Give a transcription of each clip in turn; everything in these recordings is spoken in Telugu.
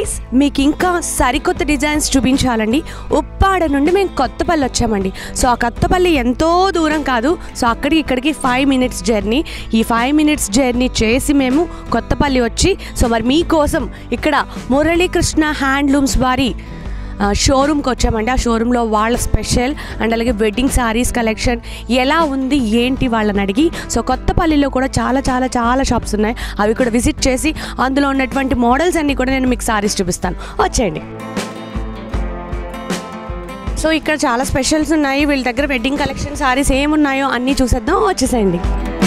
గైస్ మీకు ఇంకా సరికొత్త డిజైన్స్ చూపించాలండి ఉప్పాడ నుండి మేము కొత్తపల్లి వచ్చామండి సో ఆ కొత్తపల్లి ఎంతో దూరం కాదు సో అక్కడికి ఇక్కడికి ఫైవ్ మినిట్స్ జర్నీ ఈ ఫైవ్ మినిట్స్ జర్నీ చేసి మేము కొత్తపల్లి వచ్చి సో మరి మీకోసం ఇక్కడ మురళీకృష్ణ హ్యాండ్లూమ్స్ వారి ఆ, షోరూమ్కి వచ్చామండి ఆ షోరూంలో వాళ్ళ స్పెషల్ అండ్ అలాగే వెడ్డింగ్ శారీస్ కలెక్షన్ ఎలా ఉంది ఏంటి వాళ్ళని అడిగి సో కొత్తపల్లిలో కూడా చాలా చాలా చాలా షాప్స్ ఉన్నాయి అవి కూడా విజిట్ చేసి అందులో ఉన్నటువంటి మోడల్స్ అన్నీ కూడా నేను మీకు శారీస్ చూపిస్తాను వచ్చేయండి సో ఇక్కడ చాలా స్పెషల్స్ ఉన్నాయి వీళ్ళ దగ్గర వెడ్డింగ్ కలెక్షన్ శారీస్ ఏమున్నాయో అన్నీ చూసేద్దాం వచ్చేసేయండి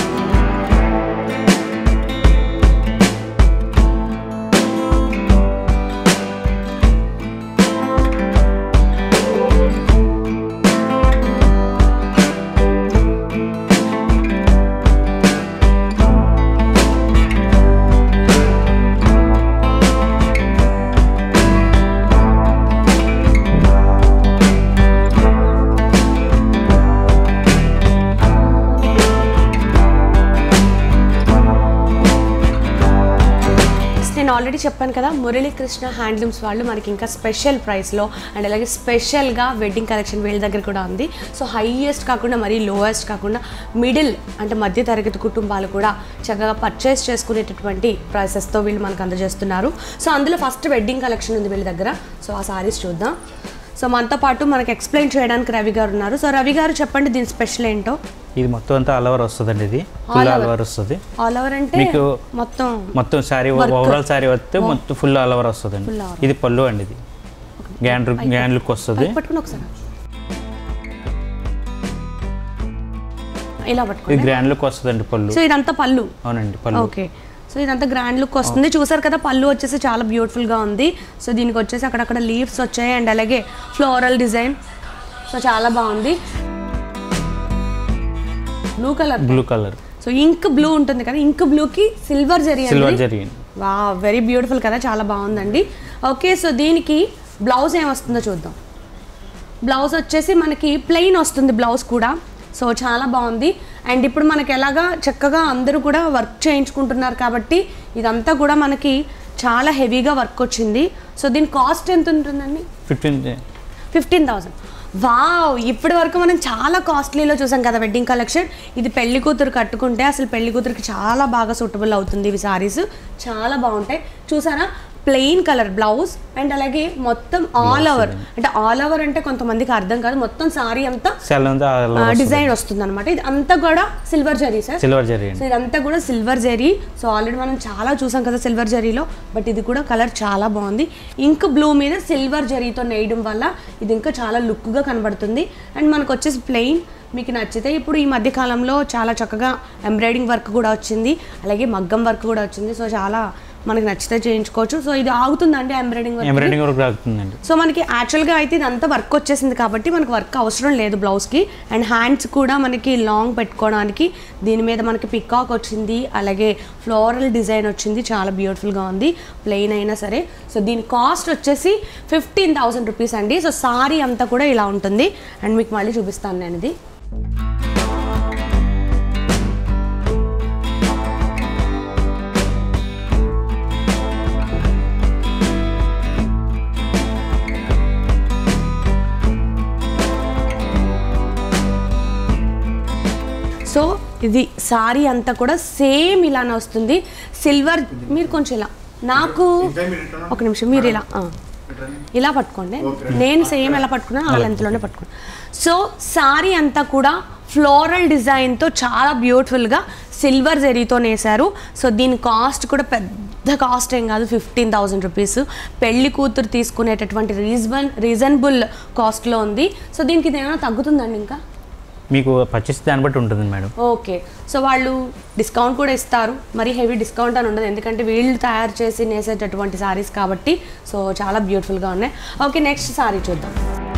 నేను ఆల్రెడీ చెప్పాను కదా మురళీకృష్ణ హ్యాండ్లూమ్స్ వాళ్ళు మనకి ఇంకా స్పెషల్ ప్రైస్లో అండ్ అలాగే స్పెషల్గా వెడ్డింగ్ కలెక్షన్ వీళ్ళ దగ్గర కూడా ఉంది సో హైయెస్ట్ కాకుండా మరీ లోయెస్ట్ కాకుండా మిడిల్ అంటే మధ్య తరగతి కుటుంబాలు కూడా చక్కగా పర్చేస్ చేసుకునేటటువంటి ప్రైసెస్తో వీళ్ళు మనకు అందజేస్తున్నారు సో అందులో ఫస్ట్ వెడ్డింగ్ కలెక్షన్ ఉంది వీళ్ళ దగ్గర సో ఆ సారీస్ చూద్దాం సో మనతో పాటు మనకి ఎక్స్ప్లెయిన్ చేయడానికి రవి గారు ఉన్నారు సో రవి గారు చెప్పండి దీని స్పెషల్ ఏంటో ఇది మొత్తం అంతా అలవర్ వస్తుందండి ఇది ఫుల్ అలవర్ వస్తుంది ఆల్ ఓవర్ అంటే మీకు మొత్తం మొత్తం శారీ ఓవరాల్ శారీ వస్తే మొత్తం ఫుల్ అలవర్ వస్తుందండి Full all over. ఇది పళ్ళు అండి ఇది గ్యాండ్ గ్యాండ్ లుక్ వస్తుంది పైకి పట్టుకుని ఒకసారి ఇలా ఇది పట్టుకోండి గ్రాండ్ లుక్ వస్తుందండి పళ్ళు సో ఇదంతా పళ్ళు అవునండి పళ్ళు ఓకే సో ఇదంతా గ్రాండ్ లుక్ వస్తుంది చూసారు కదా పళ్ళు వచ్చేసి చాలా beautiful గా ఉంది సో దీనికి వచ్చేసి అక్కడక్కడ లీవ్స్ వచ్చాయి అండ్ అలాగే ఫ్లోరల్ డిజైన్ సో చాలా బాగుంది blue colour blue colour so ink blue ఉంటుంది కదా ఇంక్ బ్లూకి సిల్వర్ జరీ సిల్వర్ అండి జరిగింది వా వెరీ బ్యూటిఫుల్ కదా చాలా బాగుందండి ఓకే సో దీనికి బ్లౌజ్ ఏం వస్తుందో చూద్దాం బ్లౌజ్ వచ్చేసి మనకి ప్లెయిన్ వస్తుంది బ్లౌజ్ కూడా సో చాలా బాగుంది అండ్ ఇప్పుడు మనకి ఎలాగా చక్కగా అందరూ కూడా వర్క్ చేయించుకుంటున్నారు కాబట్టి ఇదంతా కూడా మనకి చాలా హెవీగా వర్క్ వచ్చింది సో దీని కాస్ట్ ఎంత ఉంటుందండి ఫిఫ్టీన్ ఫిఫ్టీన్ థౌసండ్ వావ్ ఇప్పటి వరకు మనం చాలా కాస్ట్లీలో చూసాం కదా వెడ్డింగ్ కలెక్షన్ ఇది పెళ్లి కూతురు కట్టుకుంటే అసలు పెళ్లి కూతురికి చాలా బాగా సూటబుల్ అవుతుంది ఇవి సారీస్ చాలా బాగుంటాయి చూసారా ప్లెయిన్ కలర్ బ్లౌజ్ అండ్ అలాగే మొత్తం ఆల్ ఓవర్ అంటే ఆల్ ఓవర్ అంటే కొంతమందికి అర్థం కాదు మొత్తం సారీ అంతా సెల్ అంతా డిజైన్ వస్తుంది అనమాట ఇది అంతా కూడా సిల్వర్ జరీ సార్ సిల్వర్ జరిగింది సో ఇదంతా కూడా సిల్వర్ జరీ సో ఆల్రెడీ మనం చాలా చూసాం కదా సిల్వర్ జరీలో బట్ ఇది కూడా కలర్ చాలా బాగుంది ఇంక్ బ్లూ మీద సిల్వర్ జరీతో నేయడం వల్ల ఇది ఇంకా చాలా లుక్గా కనబడుతుంది అండ్ మనకు వచ్చేసి ప్లెయిన్ మీకు నచ్చితే ఇప్పుడు ఈ మధ్య కాలంలో చాలా చక్కగా ఎంబ్రాయిడింగ్ వర్క్ కూడా వచ్చింది అలాగే మగ్గం వర్క్ కూడా వచ్చింది సో చాలా మనకి నచ్చితే చేయించుకోవచ్చు సో ఇది ఆగుతుందండి ఎంబ్రాయిడింగ్ వర్క్ ఎంబ్రాయిడింగ్ వరకు రాగుతుందండి సో మనకి యాక్చువల్గా అయితే ఇదంతా వర్క్ వచ్చేసింది కాబట్టి మనకు వర్క్ అవసరం లేదు బ్లౌజ్కి అండ్ హ్యాండ్స్ కూడా మనకి లాంగ్ పెట్టుకోవడానికి దీని మీద మనకి పికాక్ వచ్చింది అలాగే ఫ్లోరల్ డిజైన్ వచ్చింది చాలా బ్యూటిఫుల్గా ఉంది ప్లెయిన్ అయినా సరే సో దీని కాస్ట్ వచ్చేసి ఫిఫ్టీన్ థౌసండ్ రూపీస్ అండి సో సారీ అంతా కూడా ఇలా ఉంటుంది అండ్ మీకు మళ్ళీ చూపిస్తాను నేను ఇది సో ఇది సారీ అంతా కూడా సేమ్ ఇలానే వస్తుంది సిల్వర్ మీరు కొంచెం ఇలా నాకు ఒక నిమిషం మీరు ఇలా ఆ. ఇలా పట్టుకోండి నేను సేమ్ ఎలా పట్టుకున్నాను ఆ లెంత్లోనే పట్టుకున్నాను సో సారీ అంతా కూడా ఫ్లోరల్ డిజైన్తో చాలా బ్యూటిఫుల్గా సిల్వర్ జెరీతో నేసారు సో దీని కాస్ట్ కూడా పెద్ద కాస్ట్ ఏం కాదు ఫిఫ్టీన్ థౌజండ్ రూపీస్ పెళ్లి కూతురు తీసుకునేటటువంటి రీజన్ రీజనబుల్ కాస్ట్లో ఉంది సో దీనికి ఇది ఏమైనా తగ్గుతుందండి ఇంకా మీకు పర్చేస్ దాన్ని బట్టి ఉంటుంది మేడం ఓకే సో వాళ్ళు డిస్కౌంట్ కూడా ఇస్తారు మరి హెవీ డిస్కౌంట్ అని ఉండదు ఎందుకంటే వీళ్ళు తయారు చేసి నేసేటటువంటి సారీస్ కాబట్టి సో చాలా బ్యూటిఫుల్గా ఉన్నాయి ఓకే నెక్స్ట్ సారీ చూద్దాం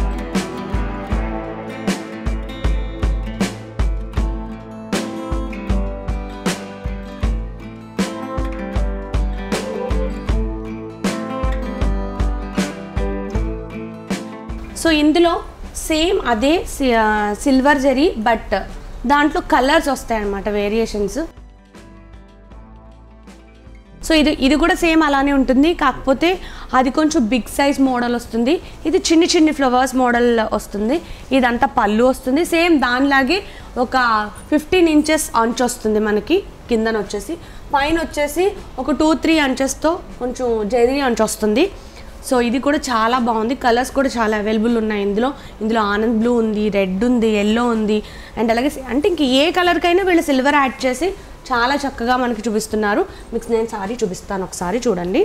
సో ఇందులో సేమ్ అదే సిల్వర్ జరీ బట్ దాంట్లో కలర్స్ వస్తాయి అన్నమాట వేరియేషన్స్ సో ఇది ఇది కూడా సేమ్ అలానే ఉంటుంది కాకపోతే అది కొంచెం బిగ్ సైజ్ మోడల్ వస్తుంది ఇది చిన్ని చిన్ని ఫ్లవర్స్ మోడల్ వస్తుంది ఇదంతా పళ్ళు వస్తుంది సేమ్ దానిలాగే ఒక ఫిఫ్టీన్ ఇంచెస్ అంచ్ వస్తుంది మనకి కిందన వచ్చేసి పైన వచ్చేసి ఒక టూ త్రీ అంచెస్తో కొంచెం జరీ అంచ్ వస్తుంది సో ఇది కూడా చాలా బాగుంది కలర్స్ కూడా చాలా అవైలబుల్ ఉన్నాయి ఇందులో ఇందులో ఆనంద్ బ్లూ ఉంది రెడ్ ఉంది ఎల్లో ఉంది అండ్ అలాగే సి- అంటే ఇంక ఏ కలర్కైనా వీళ్ళు సిల్వర్ యాడ్ చేసి చాలా చక్కగా మనకి చూపిస్తున్నారు మీకు నేను సారీ చూపిస్తాను ఒకసారి చూడండి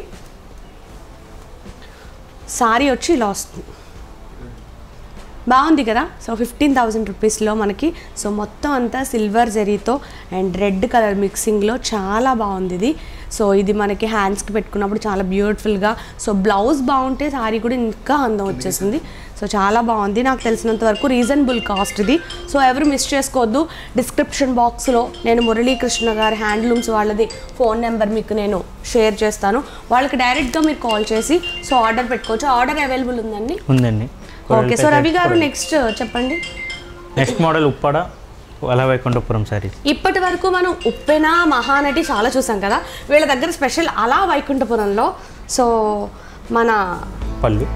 సారీ వచ్చి ఇలా వస్తుంది బాగుంది కదా సో ఫిఫ్టీన్ థౌజండ్ రూపీస్లో మనకి సో మొత్తం అంతా సిల్వర్ జరీతో అండ్ రెడ్ కలర్ మిక్సింగ్లో చాలా బాగుంది ఇది సో ఇది మనకి హ్యాండ్స్కి పెట్టుకున్నప్పుడు చాలా బ్యూటిఫుల్గా సో బ్లౌజ్ బాగుంటే సారీ కూడా ఇంకా అందం వచ్చేసింది సో చాలా బాగుంది నాకు తెలిసినంత వరకు రీజనబుల్ కాస్ట్ ఇది సో ఎవరు మిస్ చేసుకోవద్దు డిస్క్రిప్షన్ బాక్స్లో నేను మురళీకృష్ణ గారి హ్యాండ్లూమ్స్ వాళ్ళది ఫోన్ నెంబర్ మీకు నేను షేర్ చేస్తాను వాళ్ళకి డైరెక్ట్గా మీరు కాల్ చేసి సో ఆర్డర్ పెట్టుకోవచ్చు ఆర్డర్ అవైలబుల్ ఉందండి ఉందండి ఓకే సో రవి గారు నెక్స్ట్ చెప్పండి నెక్స్ట్ మోడల్ ఉప్పాడ అలా వైకుంఠపురం సారీ ఇప్పటి వరకు మనం ఉప్పెన మహానటి చాలా చూసాం కదా వీళ్ళ దగ్గర స్పెషల్ అలా వైకుంఠపురంలో సో మన పళ్ళు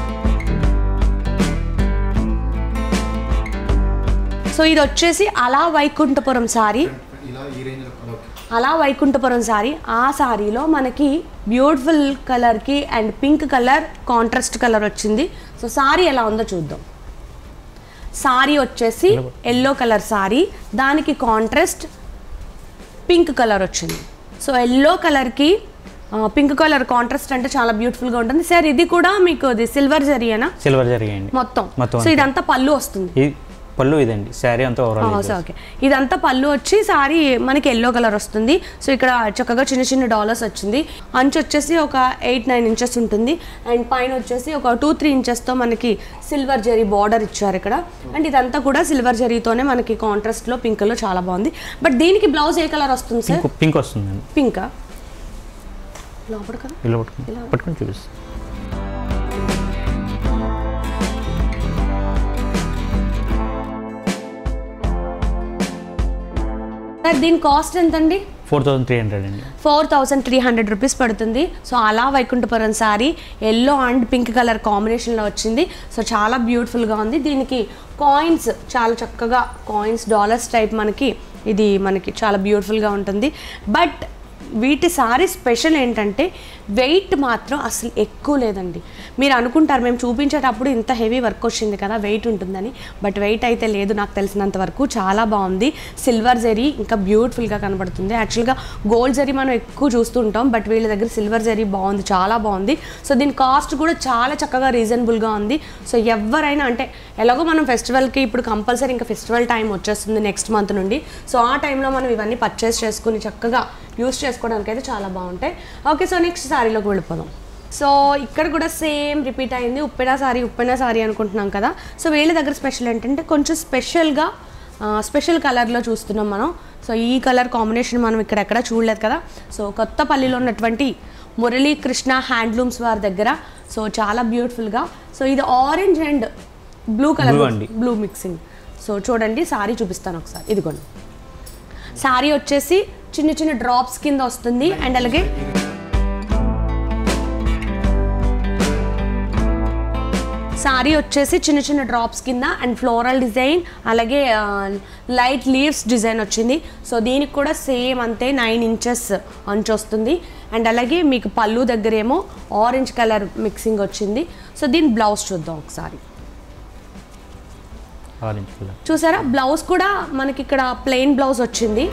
సో ఇది వచ్చేసి అలా వైకుంఠపురం సారీ ఇలా ఈ రేంజ్లో ఓకే అలా వైకుంఠపురం సారీ ఆ సారీలో మనకి బ్యూటిఫుల్ కలర్కి and pink colour contrast colour వచ్చింది సో సారీ ఎలా ఉందో చూద్దాం సారీ వచ్చేసి ఎల్లో కలర్ సారీ దానికి కాంట్రాస్ట్ పింక్ కలర్ వచ్చింది సో ఎల్లో కలర్కి పింక్ కలర్ కాంట్రాస్ట్ అంటే చాలా బ్యూటిఫుల్గా ఉంటుంది సార్ ఇది కూడా మీకు అది సిల్వర్ జరీయేనా సిల్వర్ జరిగాయండి మొత్తం మొత్తం సో ఇదంతా పళ్ళు వస్తుంది ఈ పళ్ళు ఇదండి శారీ అంతా ఓవరాల్ సో ఓకే ఇదంతా పళ్ళు వచ్చి సారీ మనకి ఎల్లో కలర్ వస్తుంది సో ఇక్కడ చక్కగా చిన్న చిన్న డాలర్స్ వచ్చింది అంచు వచ్చేసి ఒక ఎయిట్ నైన్ ఇంచెస్ ఉంటుంది అండ్ పైన వచ్చేసి ఒక టూ త్రీ ఇంచెస్తో మనకి సిల్వర్ జరీ బార్డర్ ఇచ్చారు ఇక్కడ అండ్ ఇదంతా కూడా సిల్వర్ జరీతోనే మనకి కాంట్రాస్ట్లో పింక్లో చాలా బాగుంది బట్ దీనికి బ్లౌజ్ ఏ కలర్ వస్తుంది సార్ పింక్ పింక్ వస్తుందండి పింకా లోపల కదా ఇలా పట్టుకుని పట్టుకొని చూపిస్తాను సార్ దీని కాస్ట్ ఎంతండి ఫోర్ థౌసండ్ త్రీ హండ్రెడ్ అండి four thousand three hundred rupees పడుతుంది సో అలా Vaikunthapuram sari yellow and pink colour కాంబినేషన్లో వచ్చింది సో చాలా బ్యూటిఫుల్గా ఉంది దీనికి కాయిన్స్ చాలా చక్కగా కాయిన్స్ డాలర్స్ టైప్ మనకి ఇది మనకి చాలా బ్యూటిఫుల్గా ఉంటుంది బట్ వీటి సారీ స్పెషల్ ఏంటంటే వెయిట్ మాత్రం అసలు ఎక్కువ లేదండి మీరు అనుకుంటారు మేము చూపించేటప్పుడు ఇంత హెవీ వర్క్ వచ్చింది కదా వెయిట్ ఉంటుందని బట్ వెయిట్ అయితే లేదు నాకు తెలిసినంత వరకు చాలా బాగుంది సిల్వర్ జరీ ఇంకా బ్యూటిఫుల్గా కనబడుతుంది యాక్చువల్గా గోల్డ్ జరీ మనం ఎక్కువ చూస్తూ ఉంటాం బట్ వీళ్ళ దగ్గర సిల్వర్ జరీ బాగుంది చాలా బాగుంది సో దీని కాస్ట్ కూడా చాలా చక్కగా రీజనబుల్గా ఉంది సో ఎవరైనా అంటే ఎలాగో మనం ఫెస్టివల్కి ఇప్పుడు కంపల్సరీ ఇంకా ఫెస్టివల్ టైం వచ్చేస్తుంది నెక్స్ట్ మంత్ నుండి సో ఆ టైంలో మనం ఇవన్నీ పర్చేస్ చేసుకుని చక్కగా యూస్ చేసుకోవడానికి అయితే చాలా బాగుంటాయి ఓకే సో నెక్స్ట్ సారీలోకి వెళ్ళిపోదాం సో ఇక్కడ కూడా సేమ్ రిపీట్ అయింది ఉప్పెన సారీ ఉప్పెన సారీ అనుకుంటున్నాం కదా సో వీళ్ళ దగ్గర స్పెషల్ ఏంటంటే కొంచెం స్పెషల్గా స్పెషల్ కలర్లో చూస్తున్నాం మనం సో ఈ కలర్ కాంబినేషన్ మనం ఇక్కడ ఎక్కడ చూడలేదు కదా సో కొత్తపల్లిలో ఉన్నటువంటి మురళీకృష్ణ హ్యాండ్లూమ్స్ వారి దగ్గర సో చాలా బ్యూటిఫుల్గా సో ఇది orange and blue colour Blue అండి. బ్లూ మిక్సింగ్ సో చూడండి సారీ చూపిస్తాను ఒకసారి ఇదిగోండి సారీ వచ్చేసి చిన్న చిన్న డ్రాప్స్ కింద వస్తుంది అండ్ అలాగే సారీ వచ్చేసి చిన్న చిన్న డ్రాప్స్ కింద అండ్ ఫ్లోరల్ డిజైన్ అలాగే లైట్ లీవ్స్ డిజైన్ వచ్చింది సో దీనికి కూడా సేమ్ అంతే నైన్ ఇంచెస్ అంచు వస్తుంది అండ్ అలాగే మీకు పళ్ళు దగ్గరేమో ఆరెంజ్ కలర్ మిక్సింగ్ వచ్చింది సో దీని బ్లౌజ్ చూద్దాం ఒకసారి ఆరెంజ్ కలర్ చూసారా బ్లౌజ్ కూడా మనకి ఇక్కడ ప్లెయిన్ బ్లౌజ్ వచ్చింది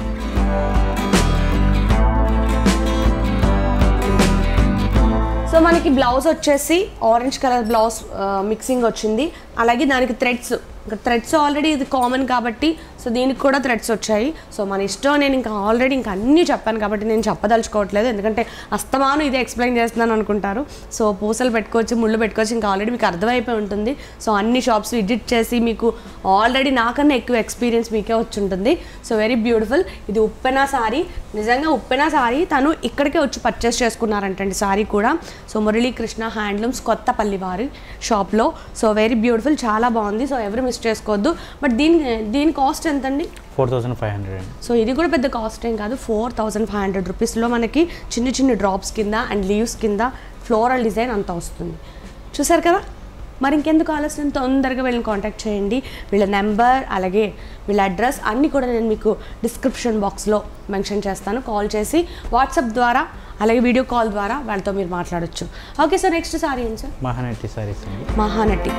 సో మనకి బ్లౌజ్ వచ్చేసి ఆరెంజ్ కలర్ బ్లౌజ్ మిక్సింగ్ వచ్చింది అలాగే దానికి థ్రెడ్స్ థ్రెడ్స్ ఆల్రెడీ ఇది కామన్ కాబట్టి సో దీనికి కూడా థ్రెడ్స్ వచ్చాయి సో మన ఇష్టం నేను ఇంకా ఆల్రెడీ ఇంకా అన్నీ చెప్పాను కాబట్టి నేను చెప్పదలుచుకోవట్లేదు ఎందుకంటే అస్తమాను ఇదే ఎక్స్ప్లెయిన్ చేస్తున్నాను అనుకుంటారు సో పూసలు పెట్టుకోవచ్చు ముళ్ళు పెట్టుకోవచ్చు ఇంకా ఆల్రెడీ మీకు అర్థమైపోయి ఉంటుంది సో అన్ని షాప్స్ విజిట్ చేసి మీకు ఆల్రెడీ నాకన్నా ఎక్కువ ఎక్స్పీరియన్స్ మీకే వచ్చి ఉంటుంది సో వెరీ బ్యూటిఫుల్ ఇది ఉప్పెన సారీ నిజంగా ఉప్పెన సారీ తను ఇక్కడికే వచ్చి పర్చేస్ చేసుకున్నారంటండి సారీ కూడా సో మురళీకృష్ణ హ్యాండ్లూమ్స్ కొత్తపల్లి వారి షాప్లో సో వెరీ బ్యూటిఫుల్ చాలా బాగుంది సో ఎవరు మిస్ చేసుకోవద్దు బట్ దీని దీని కాస్ట్ ఎంతండి ఫోర్ థౌసండ్ ఫైవ్ హండ్రెడ్ అండి సో ఇది కూడా పెద్ద కాస్ట్ ఏం కాదు ఫోర్ థౌజండ్ ఫైవ్ హండ్రెడ్ రూపీస్లో మనకి చిన్న చిన్న డ్రాప్స్ కింద అండ్ లీవ్స్ కింద ఫ్లోరల్ డిజైన్ అంతా వస్తుంది చూసారు కదా మరి ఇంకెందుకు ఆలస్యం తొందరగా వీళ్ళని కాంటాక్ట్ చేయండి వీళ్ళ నెంబర్ అలాగే వీళ్ళ అడ్రస్ అన్నీ కూడా నేను మీకు డిస్క్రిప్షన్ బాక్స్లో మెన్షన్ చేస్తాను కాల్ చేసి వాట్సాప్ ద్వారా అలాగే వీడియో కాల్ ద్వారా వాళ్ళతో మీరు మాట్లాడొచ్చు ఓకే సార్ నెక్స్ట్ సారీ ఏంటి సార్ మహానటి సారీస్ అండి మహానటి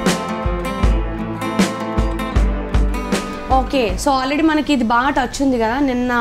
ఓకే సో ఆల్రెడీ మనకి ఇది బాగా టచ్ ఉంది కదా నిన్న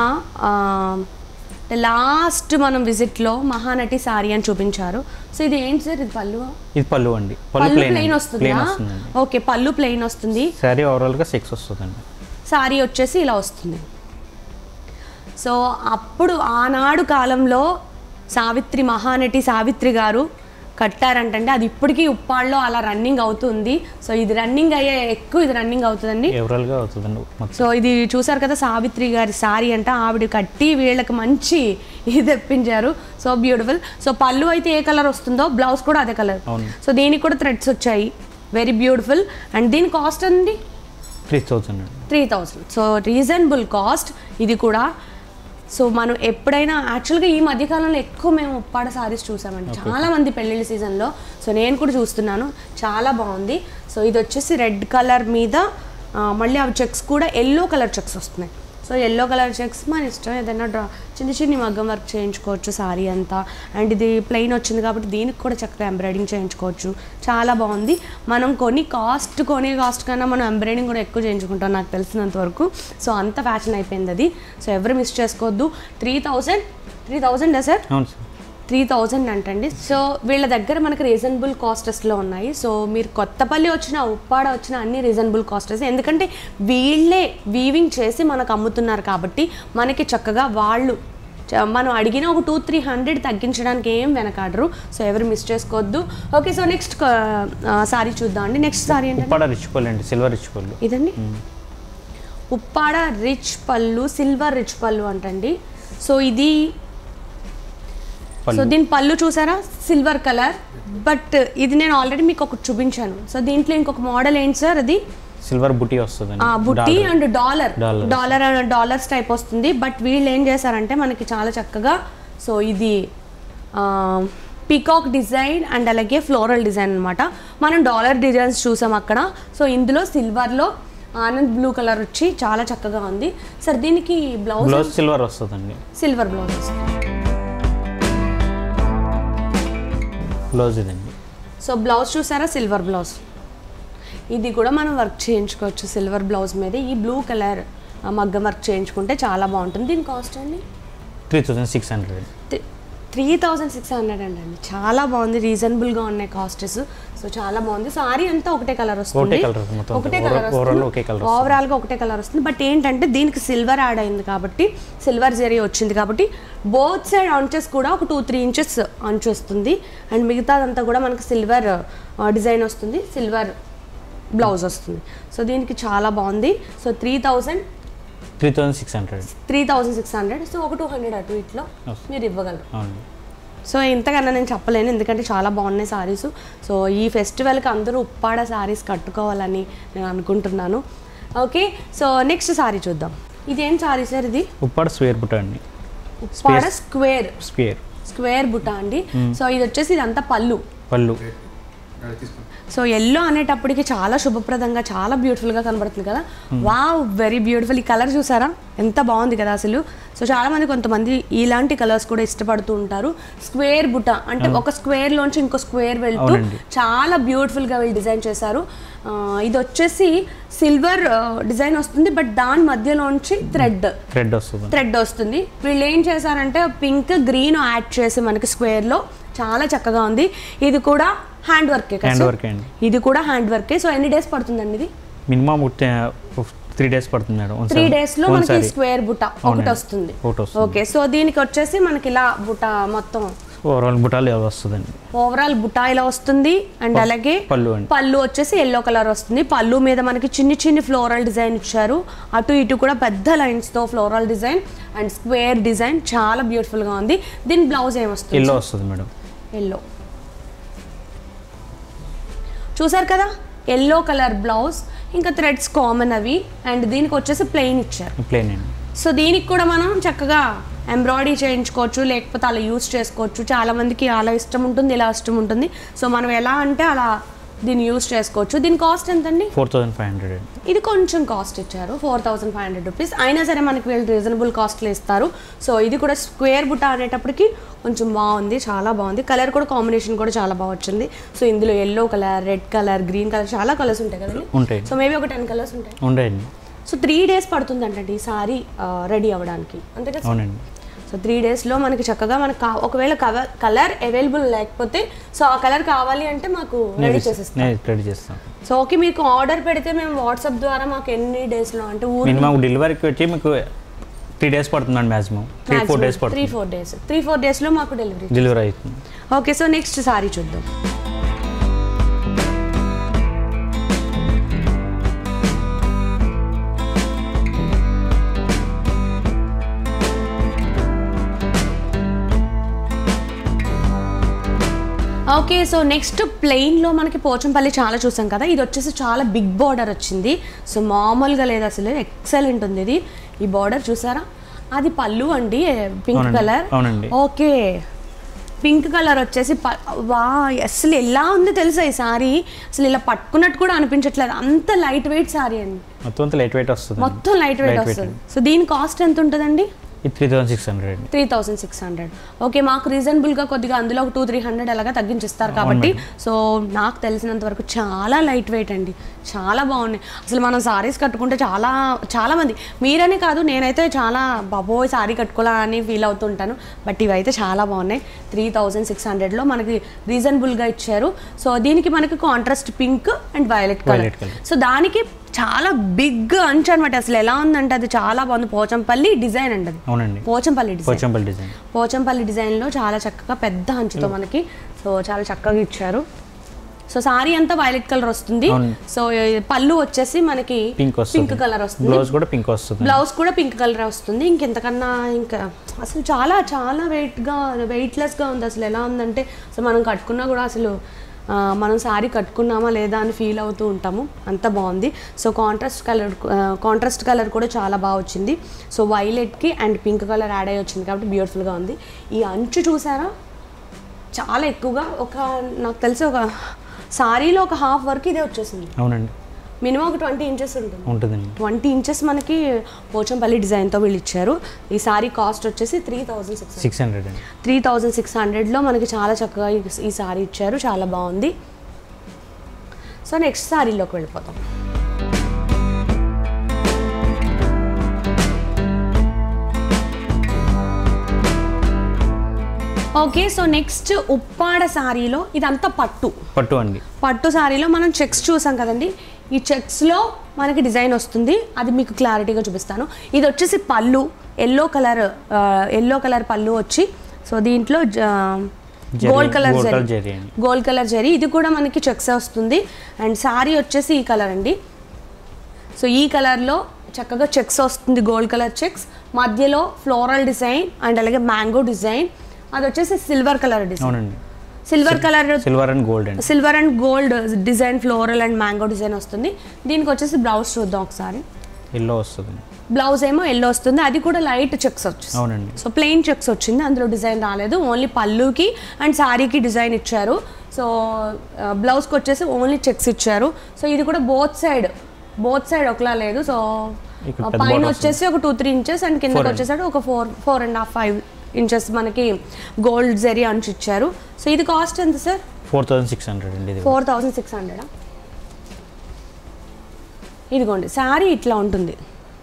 లాస్ట్ మనం విజిట్లో మహానటి సారీ అని చూపించారు సో ఇది ఏంటి సార్ ఇది పళ్ళు ఇది పళ్ళు అండి పళ్ళు పళ్ళు ప్లెయిన్ ప్లెయిన్ ప్లెయిన్ వస్తుందా వస్తుందండి ఓకే పళ్ళు ప్లెయిన్ వస్తుంది శారీ ఓవరాల్గా సిక్స్ వస్తుందండి సారీ వచ్చేసి ఇలా వస్తుంది సో అప్పుడు ఆనాడు కాలంలో సావిత్రి మహానటి సావిత్రి గారు కట్టారంటండి అది ఇప్పటికీ ఉప్పాళ్ళలో అలా రన్నింగ్ అవుతుంది సో ఇది రన్నింగ్ అయ్యే ఎక్కువ ఇది రన్నింగ్ అవుతుందండి ఓవరాల్గా అవుతుందండి మొత్తం సో ఇది చూసారు కదా సావిత్రి గారి సారీ అంట ఆవిడ కట్టి వీళ్ళకి మంచి ఇది తెప్పించారు సో బ్యూటిఫుల్ సో పళ్ళు అయితే ఏ కలర్ వస్తుందో బ్లౌజ్ కూడా అదే కలర్ అవును. సో దీనికి కూడా థ్రెడ్స్ వచ్చాయి వెరీ బ్యూటిఫుల్ అండ్ దీని కాస్ట్ అండి త్రీ థౌసండ్ అండి three thousand so reasonable cost ఇది కూడా సో మనం ఎప్పుడైనా యాక్చువల్గా ఈ మధ్యకాలంలో ఎక్కువ మేము ఉప్పాడ సారీస్ చూసామండి చాలా మంది పెళ్ళిళ్ళ సీజన్లో సో నేను కూడా చూస్తున్నాను చాలా బాగుంది సో ఇది వచ్చేసి రెడ్ కలర్ మీద ఆ, మళ్ళీ అవి చెక్స్ కూడా ఎల్లో కలర్ చెక్స్ వస్తున్నాయి సో ఎల్లో కలర్ చెక్స్ మన ఇష్టం ఏదైనా డ్రా చిన్న చిన్న మగ్గం వర్క్ చేయించుకోవచ్చు సారీ అంతా అండ్ ఇది ప్లెయిన్ వచ్చింది కాబట్టి దీనికి కూడా చక్కగా ఎంబ్రాయిడింగ్ చేయించుకోవచ్చు చాలా బాగుంది మనం కొన్ని కాస్ట్ కొనే కాస్ట్ కన్నా మనం ఎంబ్రాయిడింగ్ కూడా ఎక్కువ చేయించుకుంటాం నాకు తెలిసినంత వరకు సో అంత ఫ్యాషన్ అయిపోయింది అది సో ఎవరు మిస్ చేసుకోవద్దు three thousand three thousand sir అవును సార్ త్రీ థౌజండ్ అంటండి సో వీళ్ళ దగ్గర మనకి రీజనబుల్ కాస్టెస్లో ఉన్నాయి సో మీరు కొత్తపల్లి వచ్చిన ఉప్పాడ వచ్చిన అన్ని రీజనబుల్ కాస్టెస్ ఎందుకంటే వీళ్ళే వీవింగ్ చేసి మనకు అమ్ముతున్నారు కాబట్టి మనకి చక్కగా వాళ్ళు చ- మనం అడిగిన ఒక టూ త్రీ హండ్రెడ్ తగ్గించడానికి ఏం వెనకాడరు సో ఎవరు మిస్ చేసుకోవద్దు ఓకే సో నెక్స్ట్ సారీ చూద్దాం అండి నెక్స్ట్ సారీ ఏంటంటే ఉప్పాడ రిచ్ పళ్ళు అండి సిల్వర్ రిచ్ పళ్ళు ఇదండి ఉప్పాడ రిచ్ పళ్ళు సిల్వర్ రిచ్ పళ్ళు అంటండి సో ఇది సో పళ్ళు దీని పళ్ళు చూసారా సిల్వర్ కలర్ బట్ ఇది నేను ఆల్రెడీ మీకు ఒకటి చూపించాను సో దీంట్లో ఇంకొక మోడల్ ఏంటి సార్ అది సిల్వర్ బుటీ వస్తుందండి ఆ, బుట్టి dollar. And dollar Dollar. Dollar and dollars type వస్తుంది బట్ వీళ్ళు ఏం చేశారంటే మనకి చాలా చక్కగా సో ఇది పీకాక్ డిజైన్ అండ్ అలాగే ఫ్లోరల్ డిజైన్ అన్నమాట మనం డాలర్ డిజైన్స్ చూసాం అక్కడ సో ఇందులో సిల్వర్లో ఆనంద్ బ్లూ కలర్ వచ్చి చాలా చక్కగా ఉంది సార్ దీనికి బ్లౌజ్ బ్లౌజ్ సిల్వర్ వస్తుందండి సిల్వర్ బ్లౌజ్ వస్తుంది బ్లౌజ్ ఇదండి సో బ్లౌజ్ చూసారా సిల్వర్ బ్లౌజ్ ఇది కూడా మనం వర్క్ చేయించుకోవచ్చు సిల్వర్ బ్లౌజ్ మీద ఈ బ్లూ కలర్ మగ్గం వర్క్ చేయించుకుంటే చాలా బాగుంటుంది దీని కాస్ట్ అండి three thousand six hundred three thousand six hundred అండి చాలా బాగుంది రీజనబుల్గా ఉన్నాయి కాస్టెస్ సో చాలా బాగుంది సారీ అంతా ఒకటే కలర్ వస్తుంది ఒకటే colour మొత్తం. ఒకటే Overall- కలర్ overall ఒకే colour వస్తుంది. ఓవరాల్గా ఒకటే కలర్ వస్తుంది బట్ ఏంటంటే దీనికి సిల్వర్ యాడ్ అయింది కాబట్టి సిల్వర్ జరీ వచ్చింది కాబట్టి బోత్ సైడ్ అంచెస్ కూడా ఒక టూ త్రీ ఇంచెస్ అంచు వస్తుంది అండ్ మిగతాదంతా కూడా మనకి సిల్వర్ డిజైన్ వస్తుంది సిల్వర్ బ్లౌజ్ వస్తుంది సో దీనికి చాలా బాగుంది so three thousand three thousand six hundred three thousand six hundred so ఒక టూ హండ్రెడ్ అటు ఇట్లో Yes. మీరు ఇవ్వగలరు అవునండి సో ఇంతకన్నా నేను చెప్పలేను ఎందుకంటే చాలా బాగున్నాయి సారీస్ సో ఈ ఫెస్టివల్కి అందరూ ఉప్పాడ సారీస్ కట్టుకోవాలని నేను అనుకుంటున్నాను ఓకే సో నెక్స్ట్ సారీ చూద్దాం ఇదేం సారీ సార్ ఇది ఉప్పాడ స్వేర్ బుట్ట అండి ఉప్పాడ స్క్వేర్ స్క్వేర్ స్క్వేర్ బుట్ట అండి సో ఇది వచ్చేసి ఇదంతా పళ్ళు పళ్ళు అది తీసుకోండి సో ఎల్లో అనేటప్పటికి చాలా శుభప్రదంగా చాలా బ్యూటిఫుల్గా కనబడుతుంది కదా వావ్ వెరీ బ్యూటిఫుల్ ఈ కలర్ చూసారా ఎంత బాగుంది కదా అసలు సో చాలా మంది కొంతమంది ఇలాంటి కలర్స్ కూడా ఇష్టపడుతూ ఉంటారు స్క్వేర్ బుట్ట అంటే ఒక స్క్వేర్ లోంచి ఇంకో స్క్వేర్ వెళ్తూ అవునండి. చాలా బ్యూటిఫుల్ గా వీళ్ళు డిజైన్ చేశారు ఆ, ఇది వచ్చేసి సిల్వర్ డిజైన్ వస్తుంది బట్ దాని మధ్యలోంచి థ్రెడ్ థ్రెడ్ వస్తుంది థ్రెడ్ వస్తుంది వీళ్ళు ఏం చేశారంటే పింక్ గ్రీన్ యాడ్ చేసి మనకి స్క్వేర్ లో చాలా చక్కగా ఉంది ఇది కూడా హ్యాండ్ వర్కే కదా హ్యాండ్ సార్? వర్క్ అండి ఇది కూడా హ్యాండ్ వర్కే సో ఎన్ని డేస్ పడుతుందండి ఇది మినిమం త్రీ డేస్ పడుతుంది మేడం one త్రీ saree. డేస్ లో one మనకి saree. స్క్వేర్ బుట్ట ఒకటి అవునండి. వస్తుంది ఒకటి వస్తుంది. ఓకే సో దీనికి వచ్చేసి మనకి ఇలా బుట్ట మొత్తం ఓవరాల్ బుటాలు ఇవి వస్తుందండి ఓవరాల్ బుట్ట ఇలా వస్తుంది అండ్ అలాగే పళ్ళు అండి. పళ్ళు వచ్చేసి ఎల్లో కలర్ వస్తుంది పళ్ళు మీద మనకి చిన్ని చిన్ని ఫ్లోరల్ డిజైన్ ఇచ్చారు అటు ఇటు కూడా పెద్ద లైన్స్ తో floral design and square design చాలా బ్యూటిఫుల్ గా ఉంది దీని బ్లౌజ్ ఏమొస్తుంది ఎల్లో వస్తుంది మేడం ఎల్లో చూసారు కదా ఎల్లో కలర్ బ్లౌజ్ ఇంకా థ్రెడ్స్ కామన్ అవి అండ్ దీనికి వచ్చేసి ప్లెయిన్ ఇచ్చారు ప్లేన్ అండి సో దీనికి కూడా మనం చక్కగా ఎంబ్రాయిడరీ చేయించుకోవచ్చు లేకపోతే అలా యూస్ చేసుకోవచ్చు చాలా మందికి అలా ఇష్టం ఉంటుంది ఇలా ఇష్టం ఉంటుంది సో మనం ఎలా అంటే అలా దీన్ని యూస్ చేసుకోవచ్చు దీని కాస్ట్ ఎంతండి ఫోర్ థౌసండ్ ఫైవ్ హండ్రెడ్ అండి ఇది కొంచెం కాస్ట్ ఇచ్చారు four thousand five hundred rupees అయినా సరే మనకి వీళ్ళు రీజనబుల్ కాస్ట్లో ఇస్తారు సో ఇది కూడా స్క్వేర్ బుట్ట అనేటప్పటికి కొంచెం బాగుంది చాలా బాగుంది కలర్ కూడా కాంబినేషన్ కూడా చాలా బాగా వచ్చింది సో ఇందులో yellow colour red colour green colour చాలా కలర్స్ ఉంటాయి కదండి ఉంటాయి సో మేబీ ఒక టెన్ కలర్స్ ఉంటాయి ఉండేయండి సో త్రీ డేస్ పడుతుంది అంటండి ఈ సారీ రెడీ అవ్వడానికి అంతే కదా అవునండి సో త్రీ డేస్లో మనకి చక్కగా మనకు కా ఒకవేళ కలర్ కలర్ అవైలబుల్ లేకపోతే సో ఆ కలర్ కావాలి అంటే మాకు రెడీ చేసేస్తాం నేను రెడీ చేస్తాను సో ఓకే మీకు ఆర్డర్ పెడితే మేము వాట్సాప్ ద్వారా మాకు ఎన్ని డేస్లో అంటే ఊరు మినిమం డెలివరీకి వచ్చి మీకు త్రీ డేస్ పడుతుందండి maximum three four days three పడుతుంది ఫోర్ డేస్ త్రీ ఫోర్ డేస్లో మాకు డెలివరీ డెలివరీ అవుతుంది ఓకే సో నెక్స్ట్ సారీ చూద్దాం ఓకే సో నెక్స్ట్ ప్లెయిన్లో మనకి పోచంపల్లి చాలా చూసాం కదా ఇది వచ్చేసి చాలా బిగ్ బార్డర్ వచ్చింది సో మామూలుగా లేదు అసలు ఎక్సలెంట్ ఉంది ఇది ఈ బార్డర్ చూసారా అది పళ్ళు అండి పింక్ అవునండి, కలర్ అవునండి. ఓకే పింక్ కలర్ వచ్చేసి ప- వా అసలు ఎలా ఉంది తెలుసా ఈ సారీ అసలు ఇలా పట్టుకున్నట్టు కూడా అనిపించట్లేదు అంత లైట్ వెయిట్ సారీ అండి మొత్తం అంతా లైట్ వెయిట్ వస్తుంది మొత్తం లైట్ వెయిట్ Light weight వస్తుంది సో దీని కాస్ట్ ఎంత ఉంటుందండి ఇది త్రీ థౌసండ్ సిక్స్ హండ్రెడ్ అండి three thousand six hundred okay మాకు రీజనబుల్గా కొద్దిగా అందులో ఒక టూ త్రీ హండ్రెడ్ అలాగా తగ్గించిస్తారు కాబట్టి సో నాకు తెలిసినంత వరకు చాలా లైట్ వెయిట్ అండి చాలా బాగున్నాయి అసలు మనం సారీస్ కట్టుకుంటే చాలా చాలా మంది మీరనే కాదు నేనైతే చాలా బాబోయ్ సారీ కట్టుకోవాలా అని ఫీల్ అవుతుంటాను బట్ ఇవైతే చాలా బాగున్నాయి త్రీ థౌజండ్ సిక్స్ హండ్రెడ్లో మనకి రీజనబుల్గా ఇచ్చారు సో దీనికి మనకి contrast pink and violet colour Violet colour. So దానికి చాలా బిగ్ అంచు అనమాట అసలు ఎలా ఉందంటే అది చాలా బాగుంది పోచంపల్లి డిజైన్ అండి అది అవునండి పోచంపల్లి డిజైన్ పోచంపల్లి డిజైన్ పోచంపల్లి డిజైన్లో చాలా చక్కగా పెద్ద అంచుతో మనకి సో చాలా చక్కగా ఇచ్చారు సో సారీ అంతా వైలెట్ కలర్ వస్తుంది అవును. సో ఈ పళ్ళు వచ్చేసి మనకి పింక్ వస్తుంది పింక్ కలర్ వస్తుంది బ్లౌజ్ కూడా పింక్ వస్తుంది బ్లౌజ్ కూడా పింక్ కలర్ వస్తుంది ఇంకెంతకన్నా ఇంకా అసలు చాలా చాలా వెయిట్గా వెయిట్లెస్గా ఉంది అసలు ఎలా ఉందంటే అసలు మనం కట్టుకున్నా కూడా అసలు ఆ, మనం శారీ కట్టుకున్నామా లేదా అని ఫీల్ అవుతూ ఉంటాము అంత బాగుంది so contrast colour contrast colour కూడా చాలా బాగా వచ్చింది సో వైలెట్కి అండ్ పింక్ కలర్ యాడ్ అయ్యి వచ్చింది కాబట్టి బ్యూటిఫుల్గా ఉంది ఈ అంచు చూసారా చాలా ఎక్కువగా ఒక నాకు తెలిసి ఒక సారీలో ఒక హాఫ్ వరకు ఇదే వచ్చేసింది అవునండి మినిమం ఒక ట్వంటీ ఇంచెస్ ఉంటుంది ఉంటుందండి ట్వంటీ ఇంచెస్ మనకి పోచంపల్లి డిజైన్తో వీళ్ళు ఇచ్చారు ఈ సారీ కాస్ట్ వచ్చేసి three thousand six six hundred అండి త్రీ థౌజండ్ సిక్స్ హండ్రెడ్లో మనకి చాలా చక్కగా ఈ- ఈ సారీ ఇచ్చారు చాలా బాగుంది సో నెక్స్ట్ సారీలోకి వెళ్ళిపోతాం ఓకే సో నెక్స్ట్ ఉప్పాడ సారీలో ఇదంతా పట్టు పట్టు అండి పట్టు సారీలో మనం చెక్స్ చూసాం కదండి ఈ చెక్స్లో మనకి డిజైన్ వస్తుంది అది మీకు క్లారిటీగా చూపిస్తాను ఇది వచ్చేసి పళ్ళు ఎల్లో కలర్ ఎల్లో కలర్ పళ్ళు వచ్చి సో దీంట్లో zari, gold colour gold zari colour zari అండి. గోల్డ్ కలర్ జరీ ఇది కూడా మనకి చెక్స్ వస్తుంది అండ్ సారీ వచ్చేసి ఈ కలర్ అండి సో ఈ కలర్లో చక్కగా చెక్స్ వస్తుంది గోల్డ్ కలర్ చెక్స్ మధ్యలో ఫ్లోరల్ డిజైన్ అండ్ అలాగే మ్యాంగో డిజైన్ అది వచ్చేసి సిల్వర్ కలర్ డిజైన్ అవునండి silver colour silver and gold అండి silver and gold design floral and mango design వస్తుంది దీనికి వచ్చేసి బ్లౌజ్ చూద్దాం ఒకసారి ఎల్లో వస్తుంది బ్లౌజ్ ఏమో ఎల్లో వస్తుంది అది కూడా లైట్ చెక్స్ వచ్చింది అవునండి సో ప్లెయిన్ చెక్స్ వచ్చింది అందులో డిజైన్ రాలేదు ఓన్లీ పళ్ళుకి అండ్ శారీకి డిజైన్ ఇచ్చారు సో బ్లౌజ్కి వచ్చేసి ఓన్లీ చెక్స్ ఇచ్చారు సో ఇది కూడా బోత్ సైడ్ బోత్ సైడ్ ఒకలా లేదు సో ఇక్కడ పెద్ద పైన border వచ్చేసి ఒక టూ త్రీ ఇంచెస్ అండ్ కిందకి Four వచ్చేసరికి ఒక four four and half five inches మనకి గోల్డ్ జరీ అంచు ఇచ్చారు సో ఇది కాస్ట్ ఎంత sir four thousand six hundred అండి ఇది ఫోర్ థౌజండ్ సిక్స్ హండ్రెడా ఇదిగోండి శారీ ఇట్లా ఉంటుంది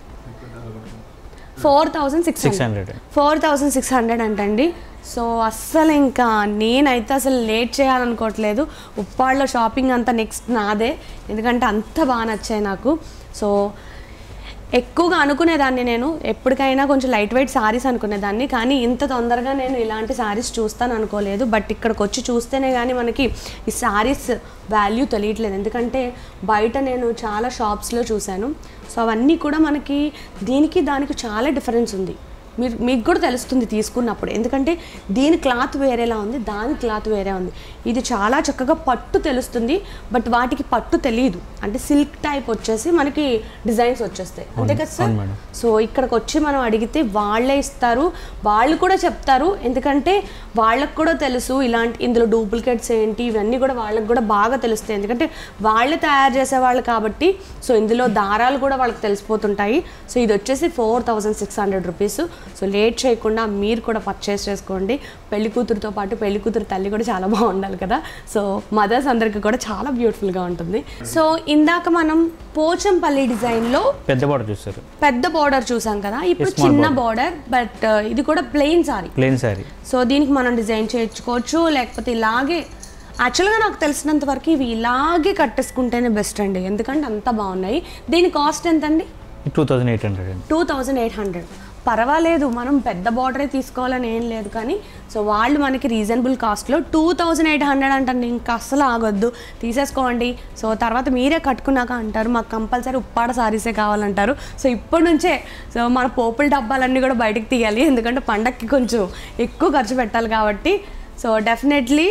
four thousand six six hundred hundred four thousand six hundred అంటండి సో అస్సలు ఇంకా నేనైతే అసలు లేట్ చేయాలనుకోవట్లేదు ఉప్పాళ్ళలో షాపింగ్ అంతా నెక్స్ట్ నాదే ఎందుకంటే అంత బాగా నచ్చాయి నాకు సో ఎక్కువగా అనుకునేదాన్ని నేను ఎప్పటికైనా కొంచెం లైట్ వెయిట్ సారీస్ అనుకునేదాన్ని కానీ ఇంత తొందరగా నేను ఇలాంటి సారీస్ చూస్తాను అనుకోలేదు బట్ ఇక్కడికి వచ్చి చూస్తేనే కానీ మనకి ఈ సారీస్ వాల్యూ తెలియట్లేదు ఎందుకంటే బయట నేను చాలా షాప్స్లో చూశాను సో అవన్నీ కూడా మనకి దీనికి దానికి చాలా డిఫరెన్స్ ఉంది మీరు మీకు కూడా తెలుస్తుంది తీసుకున్నప్పుడు ఎందుకంటే దీని క్లాత్ వేరేలా ఉంది దాని క్లాత్ వేరే ఉంది ఇది చాలా చక్కగా పట్టు తెలుస్తుంది బట్ వాటికి పట్టు తెలియదు అంటే సిల్క్ టైప్ వచ్చేసి మనకి డిజైన్స్ వచ్చేస్తాయి అంతే కదా సార్ అవును మేడం. సో ఇక్కడికి వచ్చి మనం అడిగితే వాళ్ళే ఇస్తారు వాళ్ళు కూడా చెప్తారు ఎందుకంటే వాళ్ళకు కూడా తెలుసు ఇలాంటి ఇందులో డూప్లికేట్స్ ఏంటి ఇవన్నీ కూడా వాళ్ళకి కూడా బాగా తెలుస్తాయి ఎందుకంటే వాళ్ళే తయారు చేసేవాళ్ళు కాబట్టి సో ఇందులో దారాలు కూడా వాళ్ళకి తెలిసిపోతుంటాయి సో ఇది వచ్చేసి four thousand six hundred rupees so late చేయకుండా మీరు కూడా పర్చేస్ చేసుకోండి పెళ్లి కూతురుతో పాటు పెళ్లి కూతురు తల్లి కూడా చాలా బాగుండాలి కదా సో మదర్స్ అందరికీ కూడా చాలా బ్యూటిఫుల్గా ఉంటుంది సో ఇందాక మనం పోచంపల్లి డిజైన్లో పెద్ద బార్డర్ చూస్తారు పెద్ద బార్డర్ చూసాం కదా ఇప్పుడు small చిన్న బార్డర్ బట్ ఇది కూడా plain sari plain sari so దీనికి మనం డిజైన్ చేయించుకోవచ్చు లేకపోతే ఇలాగే యాక్చువల్గా నాకు తెలిసినంత వరకు ఇవి ఇలాగే కట్టేసుకుంటేనే బెస్ట్ అండి ఎందుకంటే అంత బాగున్నాయి దీని కాస్ట్ ఎంతండి టూ థౌజండ్ ఎయిట్ హండ్రెడ్ అండి టూ థౌజండ్ ఎయిట్ హండ్రెడ్ పర్వాలేదు మనం పెద్ద బార్డరే తీసుకోవాలని ఏం లేదు కానీ సో వాళ్ళు మనకి రీజనబుల్ కాస్ట్లో టూ థౌజండ్ ఎయిట్ హండ్రెడ్ అంటారు ఇంకా అస్సలు ఆగొద్దు తీసేసుకోండి సో తర్వాత మీరే కట్టుకున్నాక అంటారు మాకు కంపల్సరీ ఉప్పాడ సారీసే కావాలంటారు సో ఇప్పటి నుంచే సో మన పోపుల డబ్బాలన్నీ కూడా బయటకు తీయాలి ఎందుకంటే పండక్కి కొంచెం ఎక్కువ ఖర్చు పెట్టాలి కాబట్టి సో డెఫినెట్లీ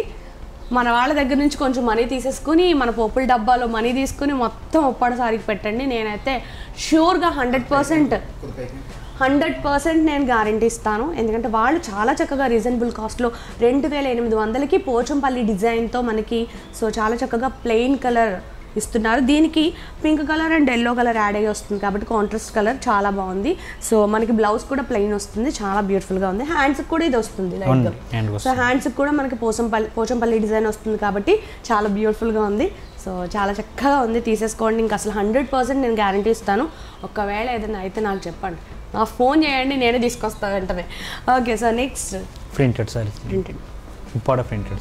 మన వాళ్ళ దగ్గర నుంచి కొంచెం మనీ తీసేసుకుని మన పోపుల డబ్బాలో మనీ తీసుకుని మొత్తం ఉప్పాడ సారీకి పెట్టండి నేనైతే షూర్గా హండ్రెడ్ పర్సెంట్ హండ్రెడ్ పర్సెంట్ నేను గ్యారంటీ ఇస్తాను ఎందుకంటే వాళ్ళు చాలా చక్కగా రీజనబుల్ కాస్ట్లో రెండు వేల ఎనిమిది వందలకి పోచంపల్లి డిజైన్తో మనకి సో చాలా చక్కగా ప్లెయిన్ కలర్ ఇస్తున్నారు దీనికి pink colour and yellow colour add అయ్యి వస్తుంది కాబట్టి కాంట్రాస్ట్ కలర్ చాలా బాగుంది సో మనకి బ్లౌజ్ కూడా ప్లెయిన్ వస్తుంది చాలా బ్యూటిఫుల్గా ఉంది హ్యాండ్స్కి కూడా ఇది వస్తుంది లైట్గా అవును, hand సో హ్యాండ్స్కి కూడా మనకి పోచంపల్లి పోచంపల్లి డిజైన్ వస్తుంది కాబట్టి చాలా బ్యూటిఫుల్గా ఉంది సో చాలా చక్కగా ఉంది తీసేసుకోండి ఇంకా అసలు హండ్రెడ్ పర్సెంట్ నేను గ్యారంటీ ఇస్తాను ఒకవేళ ఏదైనా అయితే నాకు చెప్పండి నా ఫోన్ చేయండి నేనే తీసుకొస్తాను వెంటనే okay so next printed sarees printed Uppada printed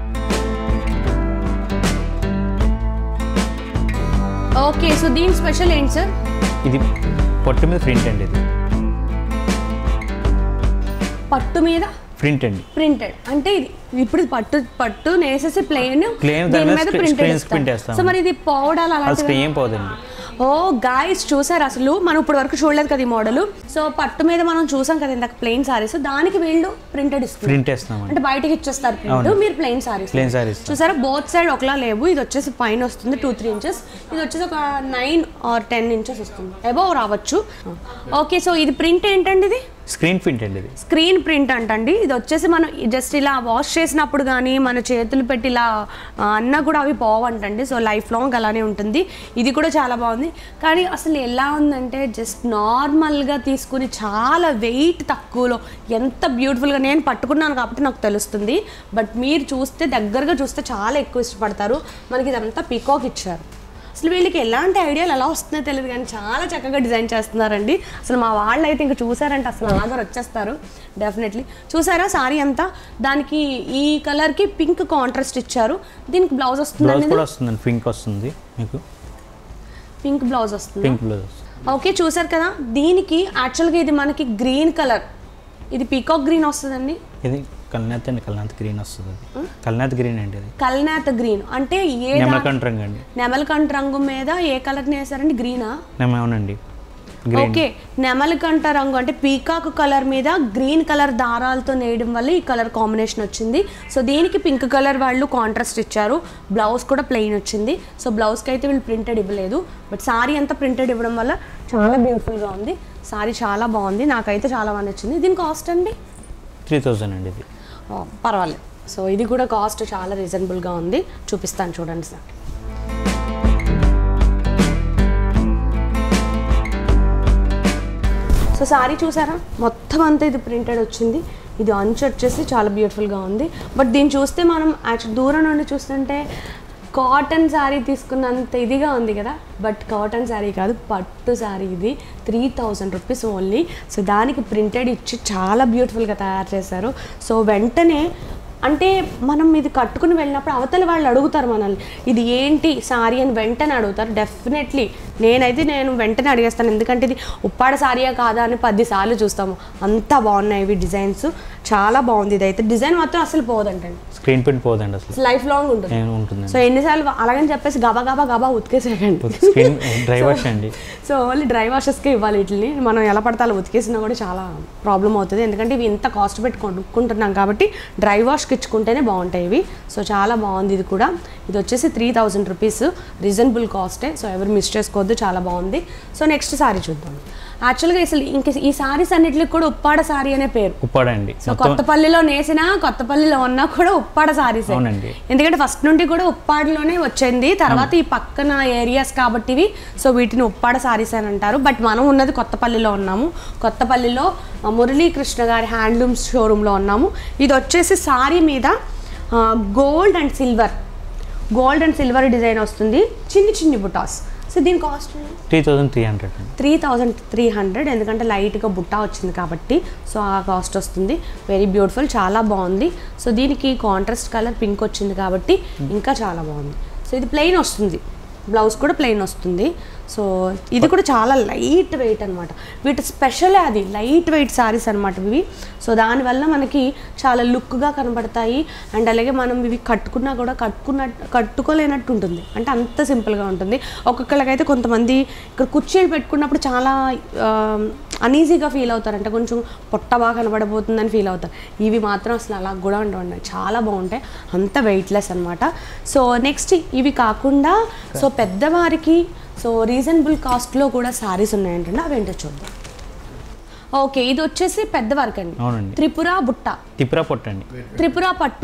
okay so దీని స్పెషల్ ఏంటి సార్ ఇది పొట్టు మీద ప్రింట్ అండి ఇది పట్టు మీద ప్రింట్ అండి ప్రింటెడ్ అంటే ఇది ఇప్పుడు పట్టు పట్టు నేసేసి ప్లెయిన్ Plain దాని మీద screen- screen print వేస్తాం. సో మరి ఇది పౌడాలు అది అలాంటివి స్క్రీన్ ఏం పోదండి ఓ గాయస్ చూసారు అసలు మనం ఇప్పుడు వరకు చూడలేదు కదా ఈ మోడల్ సో పట్టు మీద మనం చూసాం కదా ఇందాక ప్లెయిన్ సారీస్ దానికి వీళ్ళు ప్రింటెడ్ ఇస్తారు ప్రింట్ వేస్తున్నామండి అంటే బయటకి ఇచ్చేస్తారు ప్రింట్ మీరు ప్లెయిన్ సారీస్ ప్లెయిన్ సారీస్ చూసారా బోత్ సైడ్ ఒకలా లేవు ఇది వచ్చేసి పైన వస్తుంది టూ త్రీ ఇంచెస్ ఇది వచ్చేసి ఒక నైన్ ఆర్ టెన్ ఇంచెస్ వస్తుంది అబౌవ్ రావచ్చు ఓకే సో ఇది ప్రింట్ ఏంటండి ఇది స్క్రీన్ ప్రింట్ అండి ఇది స్క్రీన్ ప్రింట్ అంటండి ఇది వచ్చేసి మనం జస్ట్ ఇలా వాష్ చేసినప్పుడు కానీ మన చేతులు పెట్టి ఇలా ఆ, అన్నా కూడా అవి పోవంటండి సో లైఫ్ లాంగ్ అలానే ఉంటుంది ఇది కూడా చాలా బాగుంది కానీ అసలు ఎలా ఉందంటే జస్ట్ నార్మల్గా తీసుకుని చాలా వెయిట్ తక్కువలో ఎంత బ్యూటిఫుల్గా నేను పట్టుకున్నాను కాబట్టి నాకు తెలుస్తుంది బట్ మీరు చూస్తే దగ్గరగా చూస్తే చాలా ఎక్కువ ఇష్టపడతారు మనకి ఇదంతా పికాక్ ఇచ్చారు అసలు వీళ్ళకి ఎలాంటి ఐడియాలు ఎలా వస్తున్నాయో తెలియదు కానీ చాలా చక్కగా డిజైన్ చేస్తున్నారండి అసలు మా వాళ్ళు అయితే ఇంకా చూసారంటే అసలు ఆగర్ వచ్చేస్తారు డెఫినెట్లీ చూసారా సారీ అంతా దానికి ఈ కలర్కి పింక్ కాంట్రాస్ట్ ఇచ్చారు దీనికి బ్లౌజ్ బ్లౌజ్ వస్తుందండి కూడా వస్తుందండి పింక్ వస్తుంది మీకు పింక్ బ్లౌజ్ వస్తుంది పింక్ బ్లౌజ్ ఓకే చూసారు కదా దీనికి యాక్చువల్గా ఇది మనకి గ్రీన్ కలర్ ఇది పీకాక్ గ్రీన్ వస్తుందండి ఇది కల్నాథ్ అండి కల్నాథ్ గ్రీన్ వస్తుంది అది కల్నాథ్ గ్రీన్ అండి ఇది కల్నాథ్ గ్రీన్ అంటే ఏ దా- నెమలకంట రంగు అండి నెమలకంఠ రంగు మీద ఏ కలర్ని వేసారండి గ్రీనా నెమ అవునండి గ్రీన్ ఓకే నెమలికంట రంగు అంటే పీకాక్ కలర్ మీద గ్రీన్ కలర్ దారాలతో నేయడం వల్ల ఈ కలర్ కాంబినేషన్ వచ్చింది సో దీనికి పింక్ కలర్ వాళ్ళు కాంట్రాస్ట్ ఇచ్చారు బ్లౌజ్ కూడా ప్లెయిన్ వచ్చింది సో బ్లౌజ్కి అయితే వీళ్ళు ప్రింటెడ్ ఇవ్వలేదు బట్ సారీ అంతా ప్రింటెడ్ ఇవ్వడం వల్ల చాలా బ్యూటిఫుల్గా ఉంది సారీ చాలా బాగుంది నాకైతే చాలా బాగా నచ్చింది దీని కాస్ట్ అండి త్రీ థౌజండ్ అండి ఇది ఓ, పర్వాలేదు సో ఇది కూడా కాస్ట్ చాలా రీజనబుల్గా ఉంది చూపిస్తాను చూడండి సార్ సో సారీ చూసారా మొత్తం అంతా ఇది ప్రింటెడ్ వచ్చింది ఇది అంచు వచ్చేసి చాలా బ్యూటిఫుల్గా ఉంది బట్ దీన్ని చూస్తే మనం యాక్చువల్ దూరం నుండి చూస్తుంటే కాటన్ శారీ తీసుకున్నంత ఇదిగా ఉంది కదా బట్ కాటన్ శారీ కాదు పట్టు శారీ ఇది three thousand rupees only so దానికి ప్రింటెడ్ ఇచ్చి చాలా బ్యూటిఫుల్గా తయారు చేశారు సో వెంటనే అంటే మనం ఇది కట్టుకుని వెళ్ళినప్పుడు అవతల వాళ్ళు అడుగుతారు మనల్ని ఇది ఏంటి సారీ అని వెంటనే అడుగుతారు డెఫినెట్లీ నేనైతే నేను వెంటనే అడిగేస్తాను ఎందుకంటే ఇది ఉప్పాడ సారీయా కాదా అని పది సార్లు చూస్తాము అంత బాగున్నాయి ఇవి డిజైన్స్ చాలా బాగుంది ఇదైతే డిజైన్ మాత్రం అసలు పోదంటండి స్క్రీన్ ప్రింట్ పోదండి అసలు లైఫ్ లాంగ్ ఉంటుంది ఏం ఉంటుందండి సో ఎన్నిసార్లు అలాగని చెప్పేసి గబా గబా గబా ఉతికేసేయండి స్క్రీన్ డ్రై వాష్ అండి సో ఓన్లీ డ్రై వాషెస్కే ఇవ్వాలి వీటిని మనం ఎలా పడితే అలా ఉతికేసినా కూడా చాలా ప్రాబ్లం అవుతుంది ఎందుకంటే ఇవి ఇంత కాస్ట్ పెట్టి కొనుక్కుంటున్నాం కాబట్టి డ్రై వాష్కి ఇచ్చుకుంటేనే బాగుంటాయి ఇవి సో చాలా బాగుంది ఇది కూడా ఇది వచ్చేసి త్రీ థౌజండ్ రూపీస్ రీజనబుల్ కాస్టే సో ఎవరు మిస్ చేసుకోవద్దు చాలా బాగుంది సో నెక్స్ట్ సారీ చూద్దాం యాక్చువల్గా అసలు ఇంక ఈ సారీస్ అన్నిటికి కూడా ఉప్పాడ సారీ అనే పేరు ఉప్పాడ అండి సో కొత్తపల్లిలో నేసినా కొత్తపల్లిలో ఉన్నా కూడా ఉప్పాడ సారీస్ అవునండి. ఎందుకంటే ఫస్ట్ నుండి కూడా ఉప్పాడలోనే వచ్చింది తర్వాత ఈ పక్కన ఏరియాస్ కాబట్టి ఇవి సో వీటిని ఉప్పాడ సారీస్ అని అంటారు బట్ మనం ఉన్నది కొత్తపల్లిలో ఉన్నాము కొత్తపల్లిలో ఆ, మురళీకృష్ణ గారి హ్యాండ్లూమ్స్ షోరూంలో ఉన్నాము ఇది వచ్చేసి సారీ మీద gold and silver gold and silver design వస్తుంది చిన్ని చిన్ని బుటాస్ సో దీని cost three thousand three hundred అండి త్రీ థౌజండ్ త్రీ హండ్రెడ్ ఎందుకంటే లైట్గా బుట్ట వచ్చింది కాబట్టి సో ఆ కాస్ట్ వస్తుంది వెరీ బ్యూటిఫుల్ చాలా బాగుంది సో దీనికి కాంట్రాస్ట్ కలర్ పింక్ వచ్చింది కాబట్టి ఇంకా చాలా బాగుంది సో ఇది ప్లెయిన్ వస్తుంది బ్లౌజ్ కూడా ప్లెయిన్ వస్తుంది సో ఇది కూడా చాలా లైట్ వెయిట్ అనమాట వీటి స్పెషల్ అది లైట్ వెయిట్ సారీస్ అనమాట ఇవి సో దానివల్ల మనకి చాలా లుక్గా కనబడతాయి అండ్ అలాగే మనం ఇవి కట్టుకున్నా కూడా కట్టుకున్నట్టు కట్టుకోలేనట్టు ఉంటుంది అంటే అంత సింపుల్గా ఉంటుంది ఒక్కొక్కరికైతే కొంతమంది ఇక్కడ కుర్చీలు పెట్టుకున్నప్పుడు చాలా అనీజీగా ఫీల్ అవుతారు అంటే కొంచెం పొట్ట బాగా కనబడబోతుందని ఫీల్ అవుతారు ఇవి మాత్రం అసలు అలా కూడా ఉండవు చాలా బాగుంటాయి అంత వెయిట్లెస్ అనమాట సో నెక్స్ట్ ఇవి కాకుండా సో పెద్దవారికి సో రీజనబుల్ కాస్ట్లో కూడా సారీస్ ఉన్నాయంటే అవి ఏంటో చూద్దాం ఓకే ఇది వచ్చేసి పెద్దవారికి అండి అవునండి త్రిపుర బుట్ట తిప్రా పొట్టు అండి త్రిపుర పట్టు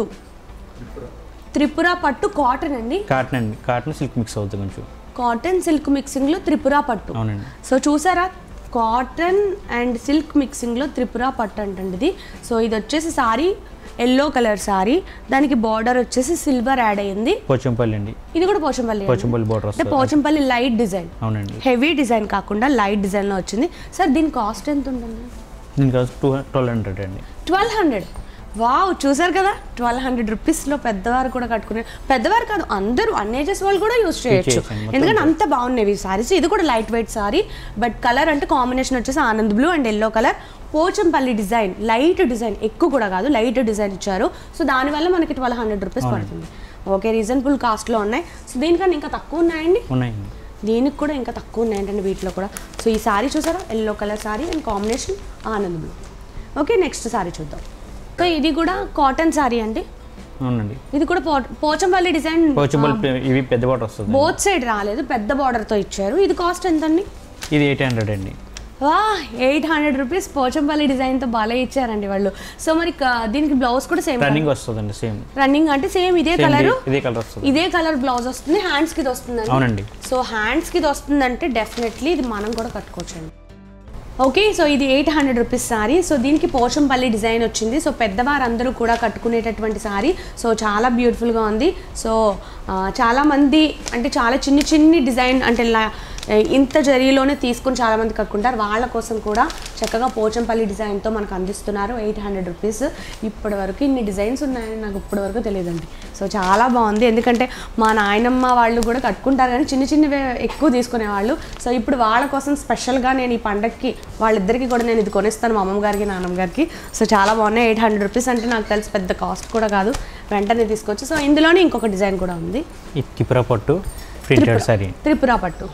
త్రిపుర పట్టు కాటన్ అండి కాటన్ అండి కాటన్ సిల్క్ మిక్స్ అవుతుంది కొంచెం కాటన్ సిల్క్ మిక్సింగ్లో త్రిపుర పట్టు అవునండి సో చూసారా కాటన్ అండ్ సిల్క్ మిక్సింగ్లో త్రిపుర పట్టు అంటండి ఇది సో ఇది వచ్చేసి సారీ ఎల్లో కలర్ సారీ దానికి బార్డర్ వచ్చేసి సిల్వర్ యాడ్ అయ్యింది పోచంపల్లి అండి ఇది కూడా పోచంపల్లి అండి. పోచంపల్లి బార్డర్ అంటే వస్తుంది పోచంపల్లి లైట్ డిజైన్ అవునండి హెవీ డిజైన్ కాకుండా లైట్ డిజైన్లో వచ్చింది సార్ దీని కాస్ట్ ఎంత ఉంటుంది దీనికి టూ ట్వెల్వ్ హండ్రెడ్ అండి ట్వెల్వ్ హండ్రెడ్ వావ్ చూసారు కదా ట్వెల్వ్ హండ్రెడ్ రూపీస్లో పెద్దవారు కూడా కట్టుకునే పెద్దవారు కాదు అందరూ అన్ని ఏజెస్ వాళ్ళు కూడా యూస్ చేయొచ్చు చేయొచ్చండి, మొత్తం ఎందుకంటే అంత బాగున్నాయి ఈ సారీస్ ఇది కూడా light weight sari but colour అంటే కాంబినేషన్ వచ్చేసి ఆనంద్ blue and yellow colour Pochampally design light design ఎక్కువ కూడా కాదు లైట్ డిజైన్ ఇచ్చారు సో దానివల్ల మనకి ట్వెల్వ్ హండ్రెడ్ రూపీస్ పడుతుంది ఓకే రీజనబుల్ కాస్ట్లో ఉన్నాయి సో దీనికన్నా ఇంకా తక్కువ ఉన్నాయండి ఉన్నాయండి దీనికి కూడా ఇంకా తక్కువ ఉన్నాయంటండి వీటిలో కూడా సో ఈ సారీ చూసారా yellow colour sari and combination ఆనంద్ బ్లూ ఓకే నెక్స్ట్ సారీ చూద్దాం సో ఇది కూడా కాటన్ సారీ అండి అవునండి ఇది కూడా పో పోచంపల్లి డిజైన్ పోచంపల్లి ఇవి పెద్ద బార్డర్ వస్తుంది బోత్ సైడ్ రాలేదు పెద్ద బార్డర్తో ఇచ్చారు ఇది కాస్ట్ ఎంతండి ఇది ఎయిట్ హండ్రెడ్ అండి వా ఎయిట్ హండ్రెడ్ రూపీస్ పోచంపల్లి డిజైన్తో బాగా ఇచ్చారండి వాళ్ళు సో మరి క- దీనికి బ్లౌజ్ కూడా సేమ్ రన్నింగ్ వస్తుందండి సేమ్ రన్నింగ్ అంటే సేమ్ ఇదే సేమ్ కలర్ ఇదే కలర్ వస్తుంది ఇదే కలర్ బ్లౌజ్ వస్తుంది హ్యాండ్స్కి ఇది వస్తుందండి అవునండి సో హ్యాండ్స్కి ఇది వస్తుందంటే డెఫినెట్లీ ఇది మనం కూడా కట్టుకోవచ్చండి ఓకే సో ఇది eight hundred rupees sari so దీనికి పోచంపల్లి డిజైన్ వచ్చింది సో పెద్దవారందరూ కూడా కట్టుకునేటటువంటి సారీ సో చాలా బ్యూటిఫుల్గా ఉంది సో ఆ, చాలామంది అంటే చాలా చిన్ని చిన్ని డిజైన్ అంటే లా- ఇంత జరీలోనే తీసుకుని చాలామంది కట్టుకుంటారు వాళ్ళ కోసం కూడా చక్కగా పోచంపల్లి డిజైన్తో మనకు అందిస్తున్నారు ఎయిట్ హండ్రెడ్ రూపీస్ ఇప్పటి వరకు ఇన్ని డిజైన్స్ ఉన్నాయని నాకు ఇప్పటి వరకు తెలియదండి సో చాలా బాగుంది ఎందుకంటే మా నాయనమ్మ వాళ్ళు కూడా కట్టుకుంటారు కానీ చిన్న చిన్నవే ఎక్కువ తీసుకునేవాళ్ళు సో ఇప్పుడు వాళ్ళ కోసం స్పెషల్గా నేను ఈ పండగకి వాళ్ళిద్దరికి కూడా నేను ఇది కొనిస్తాను మా అమ్మమ్మ గారికి నాన్నమ్మ గారికి సో చాలా బాగున్నాయి ఎయిట్ హండ్రెడ్ రూపీస్ అంటే నాకు తెలిసి పెద్ద కాస్ట్ కూడా కాదు వెంటనే తీసుకోవచ్చు సో ఇందులోనే ఇంకొక డిజైన్ కూడా ఉంది ఈ తిప్రా పట్టు ప్రింటెడ్ సారీ త్రిపుర పట్టు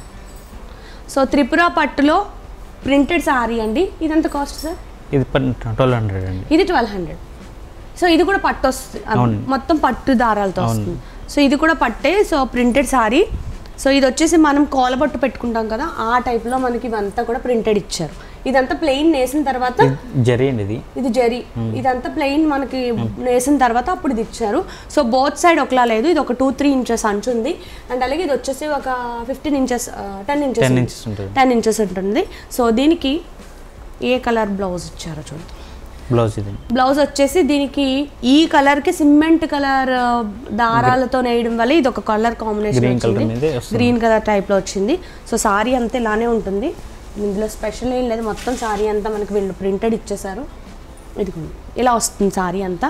సో త్రిపుర పట్టులో ప్రింటెడ్ సారీ అండి ఇదంత కాస్ట్ సార్ ఇది ట్వెల్వ్ హండ్రెడ్ అండి ఇది ట్వెల్వ్ హండ్రెడ్ సో ఇది కూడా పట్టు వస్తుంది అవును. మొత్తం పట్టు దారాలతో అవును. వస్తుంది సో ఇది కూడా పట్టే సో ప్రింటెడ్ సారీ సో ఇది వచ్చేసి మనం కోలబట్టు పెట్టుకుంటాం కదా ఆ టైప్లో మనకి ఇవంతా కూడా ప్రింటెడ్ ఇచ్చారు ఇదంతా ప్లెయిన్ నేసిన తర్వాత ఇది జరీ అండి ఇది ఇది జరీ ఇదంతా ప్లెయిన్ మనకి వేసిన తర్వాత అప్పుడు ఇది ఇచ్చారు సో బోత్ సైడ్ ఒకలా లేదు ఇది ఒక టూ త్రీ ఇంచెస్ అంచు ఉంది అండ్ అలాగే ఇది వచ్చేసి ఒక fifteen inches ten inches 10 inches ఉంటుంది. టెన్ ఇంచెస్ ఉంటుంది సో దీనికి ఏ కలర్ బ్లౌజ్ ఇచ్చారో చూడండి బ్లౌజ్ ఇది బ్లౌజ్ వచ్చేసి దీనికి ఈ కలర్కి సిమెంట్ కలర్ దారాలతో నేయడం వల్ల ఇది ఒక కలర్ కాంబినేషన్ Green colour వచ్చింది మీదే వస్తుంది. గ్రీన్ కలర్ టైప్లో వచ్చింది సో సారీ అంతా ఇలానే ఉంటుంది ఇందులో స్పెషల్ ఏం లేదు మొత్తం సారీ అంతా మనకి వీళ్ళు ప్రింటెడ్ ఇచ్చేసారు ఇది ఇలా వస్తుంది సారీ అంతా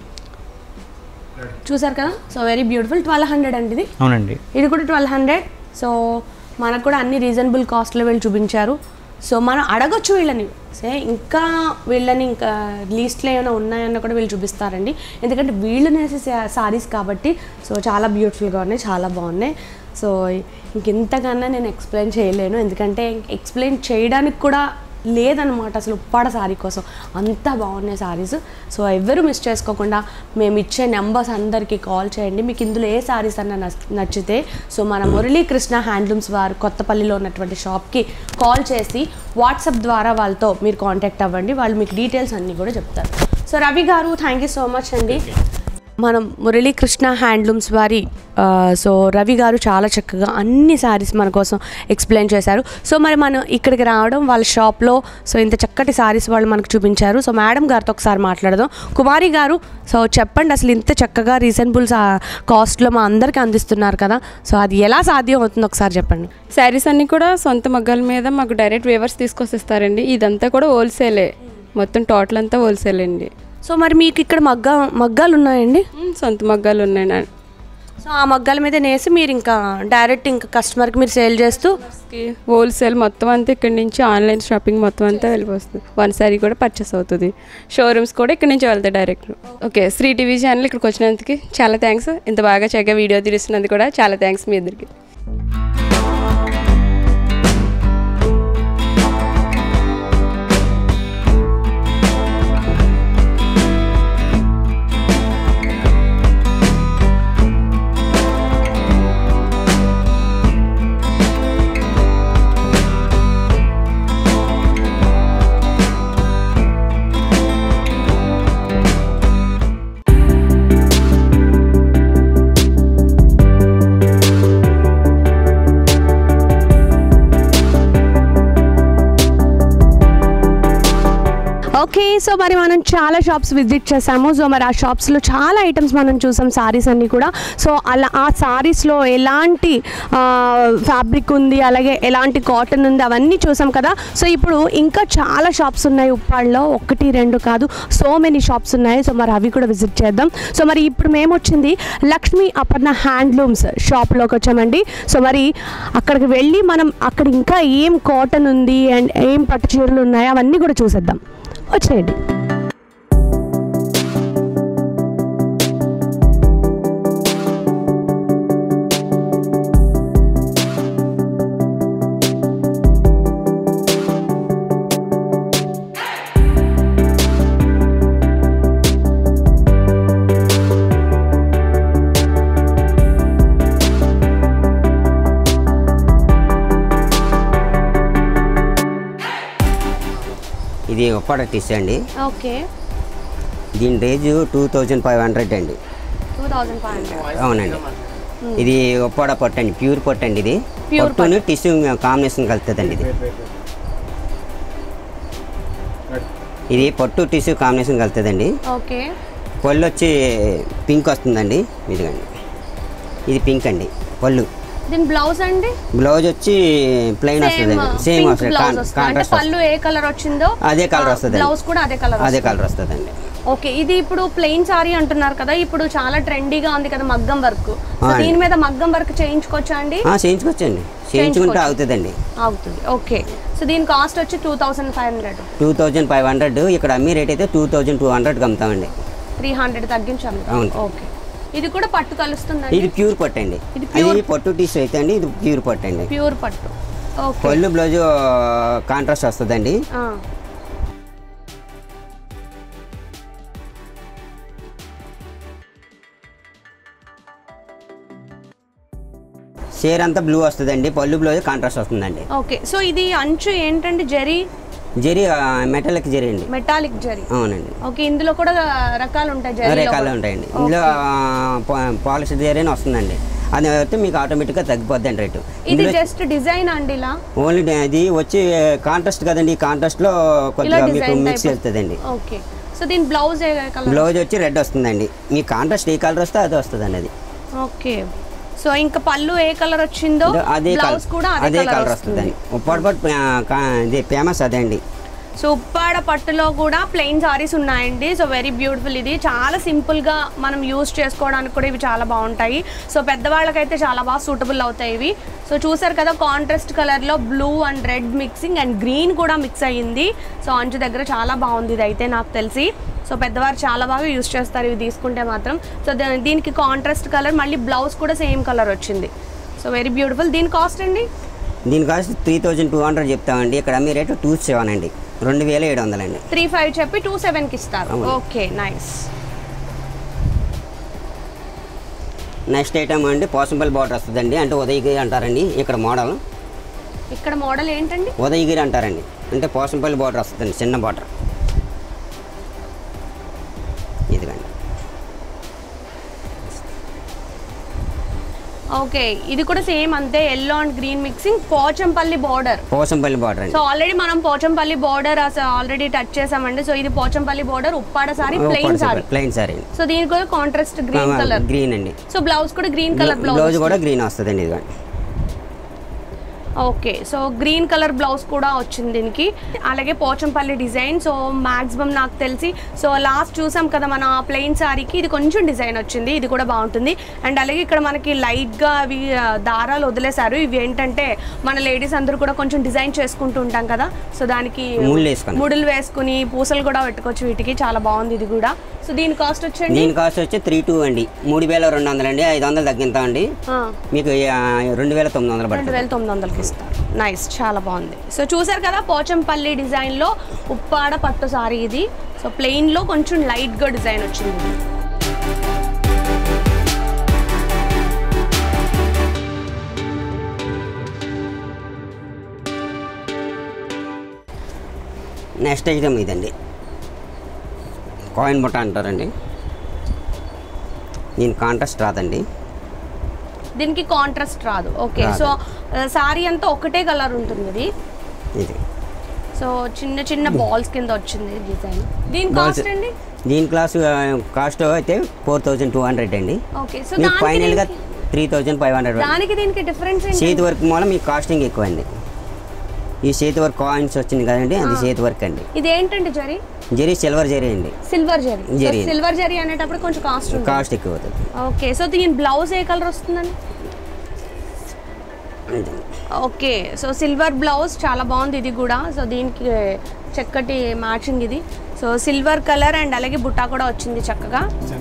చూసారు కదా so very beautiful twelve hundred అండి ఇది అవునండి ఇది కూడా ట్వెల్వ్ హండ్రెడ్ సో మనకు కూడా అన్ని రీజనబుల్ కాస్ట్లో వీళ్ళు చూపించారు సో మనం అడగొచ్చు వీళ్ళని సే ఇంకా వీళ్ళని ఇంకా లీస్ట్లో ఏమైనా ఉన్నాయన్న కూడా వీళ్ళు చూపిస్తారండి ఎందుకంటే వీళ్ళు నేసే సారీస్ కాబట్టి సో చాలా బ్యూటిఫుల్గా ఉన్నాయి చాలా బాగున్నాయి సో ఇంకెంతకన్నా నేను ఎక్స్ప్లెయిన్ చేయలేను ఎందుకంటే ఎక్స్ప్లెయిన్ చేయడానికి కూడా లేదనమాట అసలు ఉప్పాడ సారీ కోసం అంత బాగున్నాయి సారీస్ సో ఎవరు మిస్ చేసుకోకుండా మేము ఇచ్చే నెంబర్స్ అందరికీ కాల్ చేయండి మీకు ఇందులో ఏ సారీస్ అన్న నచ్- నచ్చితే సో మన మురళీకృష్ణ హ్యాండ్లూమ్స్ వారు కొత్తపల్లిలో ఉన్నటువంటి షాప్కి కాల్ చేసి వాట్సాప్ ద్వారా వాళ్ళతో మీరు కాంటాక్ట్ అవ్వండి వాళ్ళు మీకు డీటెయిల్స్ అన్నీ కూడా చెప్తారు సో రవి గారు థ్యాంక్ యూ సో మచ్ అండి మనం మురళీకృష్ణ హ్యాండ్లూమ్స్ వారి ఆ, సో రవి గారు చాలా చక్కగా అన్ని శారీస్ మన కోసం ఎక్స్ప్లెయిన్ చేశారు సో మరి మనం ఇక్కడికి రావడం వాళ్ళ షాప్లో సో ఇంత చక్కటి శారీస్ వాళ్ళు మనకు చూపించారు సో మేడం గారితో ఒకసారి మాట్లాడదాం కుమారి గారు సో చెప్పండి అసలు ఇంత చక్కగా రీజనబుల్ కాస్ట్లో మా అందరికీ అందిస్తున్నారు కదా సో అది ఎలా సాధ్యం అవుతుందో ఒకసారి చెప్పండి శారీస్ అన్నీ కూడా సొంత మగ్గాల మీద మాకు డైరెక్ట్ వేవర్స్ తీసుకొచ్చిస్తారండి ఇదంతా కూడా హోల్సేలే మొత్తం టోటల్ అంతా హోల్సేల్ అండి సో మరి మీకు ఇక్కడ మగ్గా మగ్గాలు ఉన్నాయండి మ్, సొంత మగ్గాలు ఉన్నాయి నా- సో ఆ మగ్గాల మీద నేసి మీరు ఇంకా డైరెక్ట్ ఇంకా కస్టమర్కి మీరు సేల్ చేస్తూ కి హోల్సేల్ మొత్తం అంతా ఇక్కడ నుంచి ఆన్లైన్ షాపింగ్ మొత్తం అంతా వెళ్ళిపోతుంది వన్ సారీ కూడా పర్చేస్ అవుతుంది షోరూమ్స్ కూడా ఇక్కడ నుంచి వెళ్తాయి direct okay Shri TV channel ఇక్కడికి వచ్చినందుకు చాలా థ్యాంక్స్ ఇంత బాగా చక్కగా వీడియో తీస్తున్నందుకు కూడా చాలా థ్యాంక్స్ మీ ఇద్దరికి ఓకే సో మరి మనం చాలా షాప్స్ విజిట్ చేసాము సో మరి ఆ షాప్స్లో చాలా ఐటమ్స్ మనం చూసాం సారీస్ అన్నీ కూడా సో అలా ఆ సారీస్లో ఎలాంటి ఫ్యాబ్రిక్ ఉంది అలాగే ఎలాంటి కాటన్ ఉంది అవన్నీ చూసాం కదా సో ఇప్పుడు ఇంకా చాలా షాప్స్ ఉన్నాయి ఉప్పాళ్ళలో ఒకటి రెండు కాదు సో మెనీ షాప్స్ ఉన్నాయి సో మరి అవి కూడా విజిట్ చేద్దాం సో మరి ఇప్పుడు మేము వచ్చింది లక్ష్మీ అపర్ణ హ్యాండ్లూమ్స్ షాప్లోకి వచ్చామండి సో మరి అక్కడికి వెళ్ళి మనం అక్కడ ఇంకా ఏం కాటన్ ఉంది అండ్ ఏం పట్టు చీరలు ఉన్నాయి అవన్నీ కూడా చూసేద్దాం వచ్చేయండి ఇది ఉప్పాడ టిష్యూ అండి ఓకే దీని range two thousand five hundred అండి టూ థౌజండ్ ఫైవ్ హండ్రెడ్ అవునండి ఇది ఉప్పాడ పొట్టు అండి ప్యూర్ పొట్టు అండి ఇది Pure పొట్టుని టిష్యూ కాంబినేషన్ కలుతుందండి ఇది ఇది పొట్టు టిష్యూ కాంబినేషన్ కలుతుందండి ఓకే పళ్ళు వచ్చి పింక్ వస్తుందండి ఇదిగండి ఇది పింక్ అండి పళ్ళు దీని బ్లౌజ్ అండి బ్లౌజ్ వచ్చి ప్లెయిన్ వస్తుంది సేమ్ వస్తుంది బ్లౌజ్ వస్తుంది అంటే కాంట్రాస్ట్ పళ్ళు ఏ కలర్ వచ్చిందో అదే colour వస్తుందండి. బ్లౌజ్ కూడా అదే కలర్ అదే కలర్ వస్తుందండి ఓకే ఇది ఇప్పుడు ప్లెయిన్ సారీ అంటున్నారు కదా ఇప్పుడు చాలా ట్రెండీగా ఉంది కదా మగ్గం వర్క్ సో ఆ, దీని మీద మగ్గం వర్క్ చేయించుకోవచ్చా అండి ఆ, చేయించుకోవచ్చండి చేయించుకుంటే అవుతుందండి అవుతుంది ఓకే సో దీని కాస్ట్ వచ్చి two thousand five hundred two thousand five hundred ఇక్కడ అమ్మి రేట్ అయితే టూ థౌజండ్ టూ హండ్రెడ్కి అమ్ముతామండి త్రీ హండ్రెడ్ తగ్గించాము అవును. ఓకే ఇది కూడా పట్టు కలుస్తుందండి ఇది ప్యూర్ పట్టు అండి ఇది అది పొట్టు టీషర్ట్ అయితే అండి ఇది ప్యూర్ పట్టు అండి ప్యూర్ పట్టు ఓకే పళ్ళు బ్లౌజ్ కాంట్రాస్ట్ వస్తుందండి ఆ. షేర్ అంతా బ్లూ వస్తుందండి పళ్ళు బ్లౌజ్ కాంట్రాస్ట్ వస్తుందండి ఓకే సో ఇది అంచు ఏంటండి జరీ జరీ మెటల్కి జరీ అండి మెటాలిక్ జరీ అవునండి ఓకే ఇందులో కూడా రకాలు ఉంటాయి జరీ రేఖాలు ఉంటాయండి ఇందులో పాలిష్ జరీ అని వస్తుందండి అది అయితే మీకు ఆటోమేటిక్గా తగ్గిపోద్దండి రేటు ఇది ఇందులో జస్ట్ డిజైన్ అండి ఇలా ఓన్లీ అది వచ్చి కాంట్రాస్ట్ కదండి కాంట్రాస్ట్లో కొద్దిగా మీకు design మిక్స్ type. వెళ్తుందండి ఓకే సో దీని బ్లౌజ్ ఏ కలర్ బ్లౌజ్ వచ్చి రెడ్ వస్తుందండి మీ కాంట్రాస్ట్ ఏ కలర్ వస్తే అది వస్తుందండి అది ఓకే సో ఇంకా పళ్ళు ఏ కలర్ వచ్చిందో అదే బ్లౌజ్ కలర్ కూడా అదే అదే కలర్ వస్తుందండి ఉప్పాడు పట్టు ఇది ఫేమస్ అదే అండి సో ఉప్పాడ పట్టులో కూడా ప్లెయిన్ సారీస్ ఉన్నాయండి సో వెరీ బ్యూటిఫుల్ ఇది చాలా సింపుల్గా మనం యూస్ చేసుకోవడానికి కూడా ఇవి చాలా బాగుంటాయి సో పెద్దవాళ్ళకైతే చాలా బాగా సూటబుల్ అవుతాయి ఇవి సో చూసారు కదా కాంట్రాస్ట్ కలర్లో blue and red mixing and green కూడా మిక్స్ అయ్యింది సో అంచు దగ్గర చాలా బాగుంది ఇది అయితే నాకు తెలిసి సో పెద్దవారు చాలా బాగా యూస్ చేస్తారు ఇవి తీసుకుంటే మాత్రం సో దా- దీనికి కాంట్రాస్ట్ కలర్ మళ్ళీ బ్లౌజ్ కూడా సేమ్ కలర్ వచ్చింది సో వెరీ బ్యూటిఫుల్ దీని కాస్ట్ అండి దీని cost three thousand two hundred చెప్తామండి ఇక్కడ మీ రేటు టూ సెవెన్ అండి రెండు వేల ఏడు వందలండి త్రీ ఫైవ్ చెప్పి టూ సెవెన్కి ఇస్తారు అవును. ఓకే నైస్ నెక్స్ట్ ఐటమ్ అండి పోసంపల్లి బార్డర్ వస్తుందండి అంటే ఉదయగిరి అంటారండి ఇక్కడ మోడల్ ఇక్కడ మోడల్ ఏంటండి ఉదయగిరి అంటారండి అంటే పోసంపల్లి బార్డర్ వస్తుందండి చిన్న బార్డర్ ఇదిగండి ఓకే ఇది కూడా సేమ్ అంతే yellow and green mixing Pochampally border Pochampally border so అండి ఆల్రెడీ మనం పోచంపల్లి బార్డర్ ఆల్రెడీ టచ్ చేసామండి సో ఇది Pochampally border Uppada sari plain sari plain sari so దీనికి కూడా కాంట్రాస్ట్ గ్రీన్ కలర్ గ్రీన్ అండి సో బ్లౌజ్ కూడా గ్రీన్ కలర్ బ్లౌజ్ బ్లౌజ్ కూడా గ్రీన్ వస్తుందండి ఇదిగోండి okay so green colour blouse కూడా వచ్చింది దీనికి అలాగే పోచంపల్లి డిజైన్ సో మాక్సిమం నాకు తెలిసి సో లాస్ట్ చూసాం కదా మన ప్లెయిన్ సారీకి ఇది కొంచెం డిజైన్ వచ్చింది ఇది కూడా బాగుంటుంది అండ్ అలాగే ఇక్కడ మనకి లైట్గా అవి ఆ, దారాలు వదిలేశారు ఇవి ఏంటంటే మన లేడీస్ అందరూ కూడా కొంచెం డిజైన్ చేసుకుంటూ ఉంటాం కదా సో దానికి ముళ్ళు వేసుకొని. ముడులు వేసుకుని పూసలు కూడా పెట్టుకోవచ్చు వీటికి చాలా బాగుంది ఇది కూడా సో దీని కాస్ట్ వచ్చండి దీని కాస్ట్ వచ్చి త్రీ టూ అండి మూడు వేల రెండు వందలు అండి ఐదు వందలు తగ్గిస్తామండి ఆ. మీకు ఆ, రెండు వేల తొమ్మిది వందలు రెండు పడుతుంది వేల తొమ్మిది వందలకి ఇస్తారు నైస్ చాలా బాగుంది సో చూసారు కదా పోచంపల్లి డిజైన్లో ఉప్పాడ పట్టు సారీ ఇది సో ప్లెయిన్లో కొంచెం లైట్గా డిజైన్ వచ్చింది ఇది. నెక్స్ట్ ఐటమ్ ఇదండి కాయిన్ బుట్ట అంటారండి దీని కాంట్రాస్ట్ రాదండి దీనికి కాంట్రాస్ట్ రాదు ఓకే రాదు. సో సారీ అంతా ఒకటే కలర్ ఉంటుంది ఇది ఇది సో చిన్న చిన్న బాల్స్ కింద వచ్చింది డిజైన్ దీని Balls. కాస్ట్ అండి దీని క్లాస్ కాస్ట్ అయితే ఫోర్ థౌజండ్ టూ హండ్రెడ్ అండి ఓకే సో మీకు దానికి ఫైనల్గా దీనికి- త్రీ థౌజండ్ ఫైవ్ హండ్రెడ్ దానికి దీనికి డిఫరెన్స్ ఏంటి చేతి వర్క్ మూల మీకు కాస్టింగ్ ఎక్కువ అండి ఈ చేతి వర్క్ కాయిన్స్ వచ్చింది కదండి అది చేతి వర్క్ అండి ఇది ఏంటండి జరీ జరీ సిల్వర్ జరీ అండి సిల్వర్ జరీ జరీ. సిల్వర్ జరీ అనేటప్పుడు కొంచెం కాస్ట్ ఉంటుంది కాస్ట్ ఎక్కువ అవుతుంది ఓకే సో దీని బ్లౌజ్ ఏ కలర్ వస్తుందండి అంతే. ఓకే సో సిల్వర్ బ్లౌజ్ చాలా బాగుంది ఇది కూడా సో దీనికి చక్కటి మ్యాచింగ్ ఇది సో సిల్వర్ కలర్ అండ్ అలాగే బుట్టా కూడా వచ్చింది చక్కగా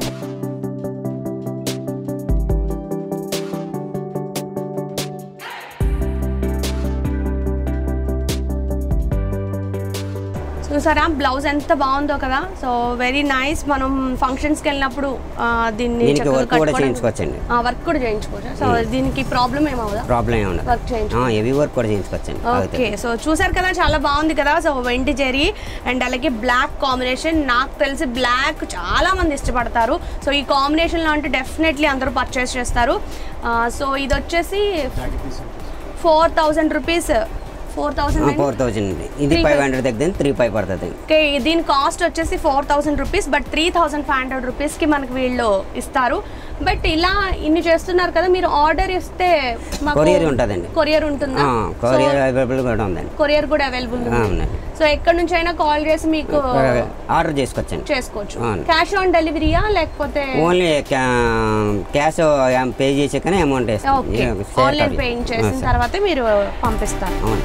చూసారా బ్లౌజ్ ఎంత బాగుందో కదా సో వెరీ నైస్ మనం ఫంక్షన్స్కి వెళ్ళినప్పుడు ఆ, దీన్ని దీనికి చక్కగా వర్క్ కూడా కట్టుకోవడానికి- చేయించుకోవచ్చండి ఆ, వర్క్ కూడా చేయించుకోవచ్చు సో దీనికి ప్రాబ్లం ఏమవుదా ప్రాబ్లం ఏమి ఉండదు వర్క్ చేయించు హెవీ వర్క్ కూడా చేయించుకోవచ్చండి ఓకే ఆగుతుంది. సో చూసారు కదా చాలా బాగుంది కదా సో వెంటి జెరీ అండ్ అలాగే బ్లాక్ కాంబినేషన్ నాకు తెలిసి బ్లాక్ చాలా మంది ఇష్టపడతారు సో ఈ కాంబినేషన్లో అంటే డెఫినెట్లీ అందరూ పర్చేస్ చేస్తారు ఆ, సో ఇది వచ్చేసి four thousand rupees four thousand four thousand అండి ఇది Three ఫైవ్ five. హండ్రెడ్ తగ్గింది త్రీ ఫైవ్ పడుతుంది ఓకే దీని కాస్ట్ వచ్చేసి four thousand rupees but three thousand five hundred రూపీస్కి మనకి వీళ్ళు ఇస్తారు బట్ ఇలా ఇన్ని చేస్తున్నారు కదా మీరు ఆర్డర్ ఇస్తే కొరియర్ ఉంటుందండి కొరియర్ ఉంటుందా కొరియర్ అవైలబుల్ కూడా ఉందండి కొరియర్ కూడా అవైలబుల్ ఆ, ఉందండి సో ఎక్కడి నుంచి అయినా కాల్ చేసి మీకు ఆర్డర్ చేసుకోవచ్చండి చేసుకోవచ్చు అవును. క్యాష్ ఆన్ డెలివరీయా లేకపోతే ఓన్లీ క్యాష్ పే చేసాకనే అమౌంట్ ఓకే ఆన్లైన్ పేయింగ్ చేసిన తర్వాతే మీరు పంపిస్తారు అవును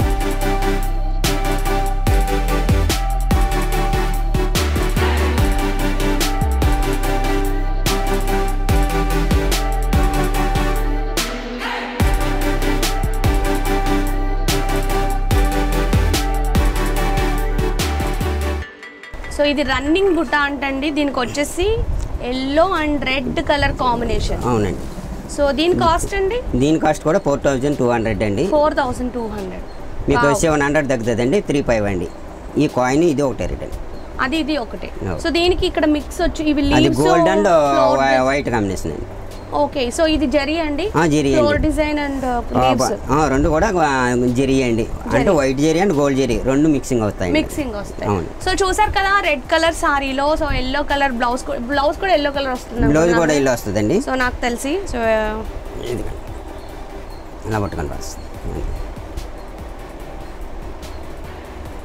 సో ఇది రన్నింగ్ బుట్ట అంటండి దీనికి వచ్చేసి yellow and red colour combination అవునండి సో దీని కాస్ట్ అండి దీని కాస్ట్ కూడా ఫోర్ థౌజండ్ టూ హండ్రెడ్ అండి ఫోర్ థౌసండ్ టూ హండ్రెడ్ మీకు సెవెన్ హండ్రెడ్ తగ్గుతుందండి త్రీ ఫైవ్ అండి ఈ కాయిన్ ఇది ఒకటే రేట్ అండి అది ఇది ఒకటే No. సో దీనికి ఇక్కడ మిక్స్ వచ్చి ఇవి అది leaves gold and white combination అండి ఓకే సో ఇది జరీ అండి ఆ, జరీ అండి. ఫ్లోర్ డిజైన్ అండ్ ఆ, లీవ్స్ బ- ఆ, రెండు కూడా ఆ, జరీ అండి అంటే white zari and gold zari రెండు మిక్సింగ్ అవుతాయి మిక్సింగ్ వస్తాయి అవును. సో చూసారు కదా రెడ్ కలర్ సారీలో so yellow colour blouse blouse కూడా ఎల్లో కలర్ వస్తుంది బ్లౌజ్ కూడా ఇల్లు వస్తుందండి సో నాకు తెలిసి సో ఇదిగోండి. ఇలా పట్టుకొని వస్తుంది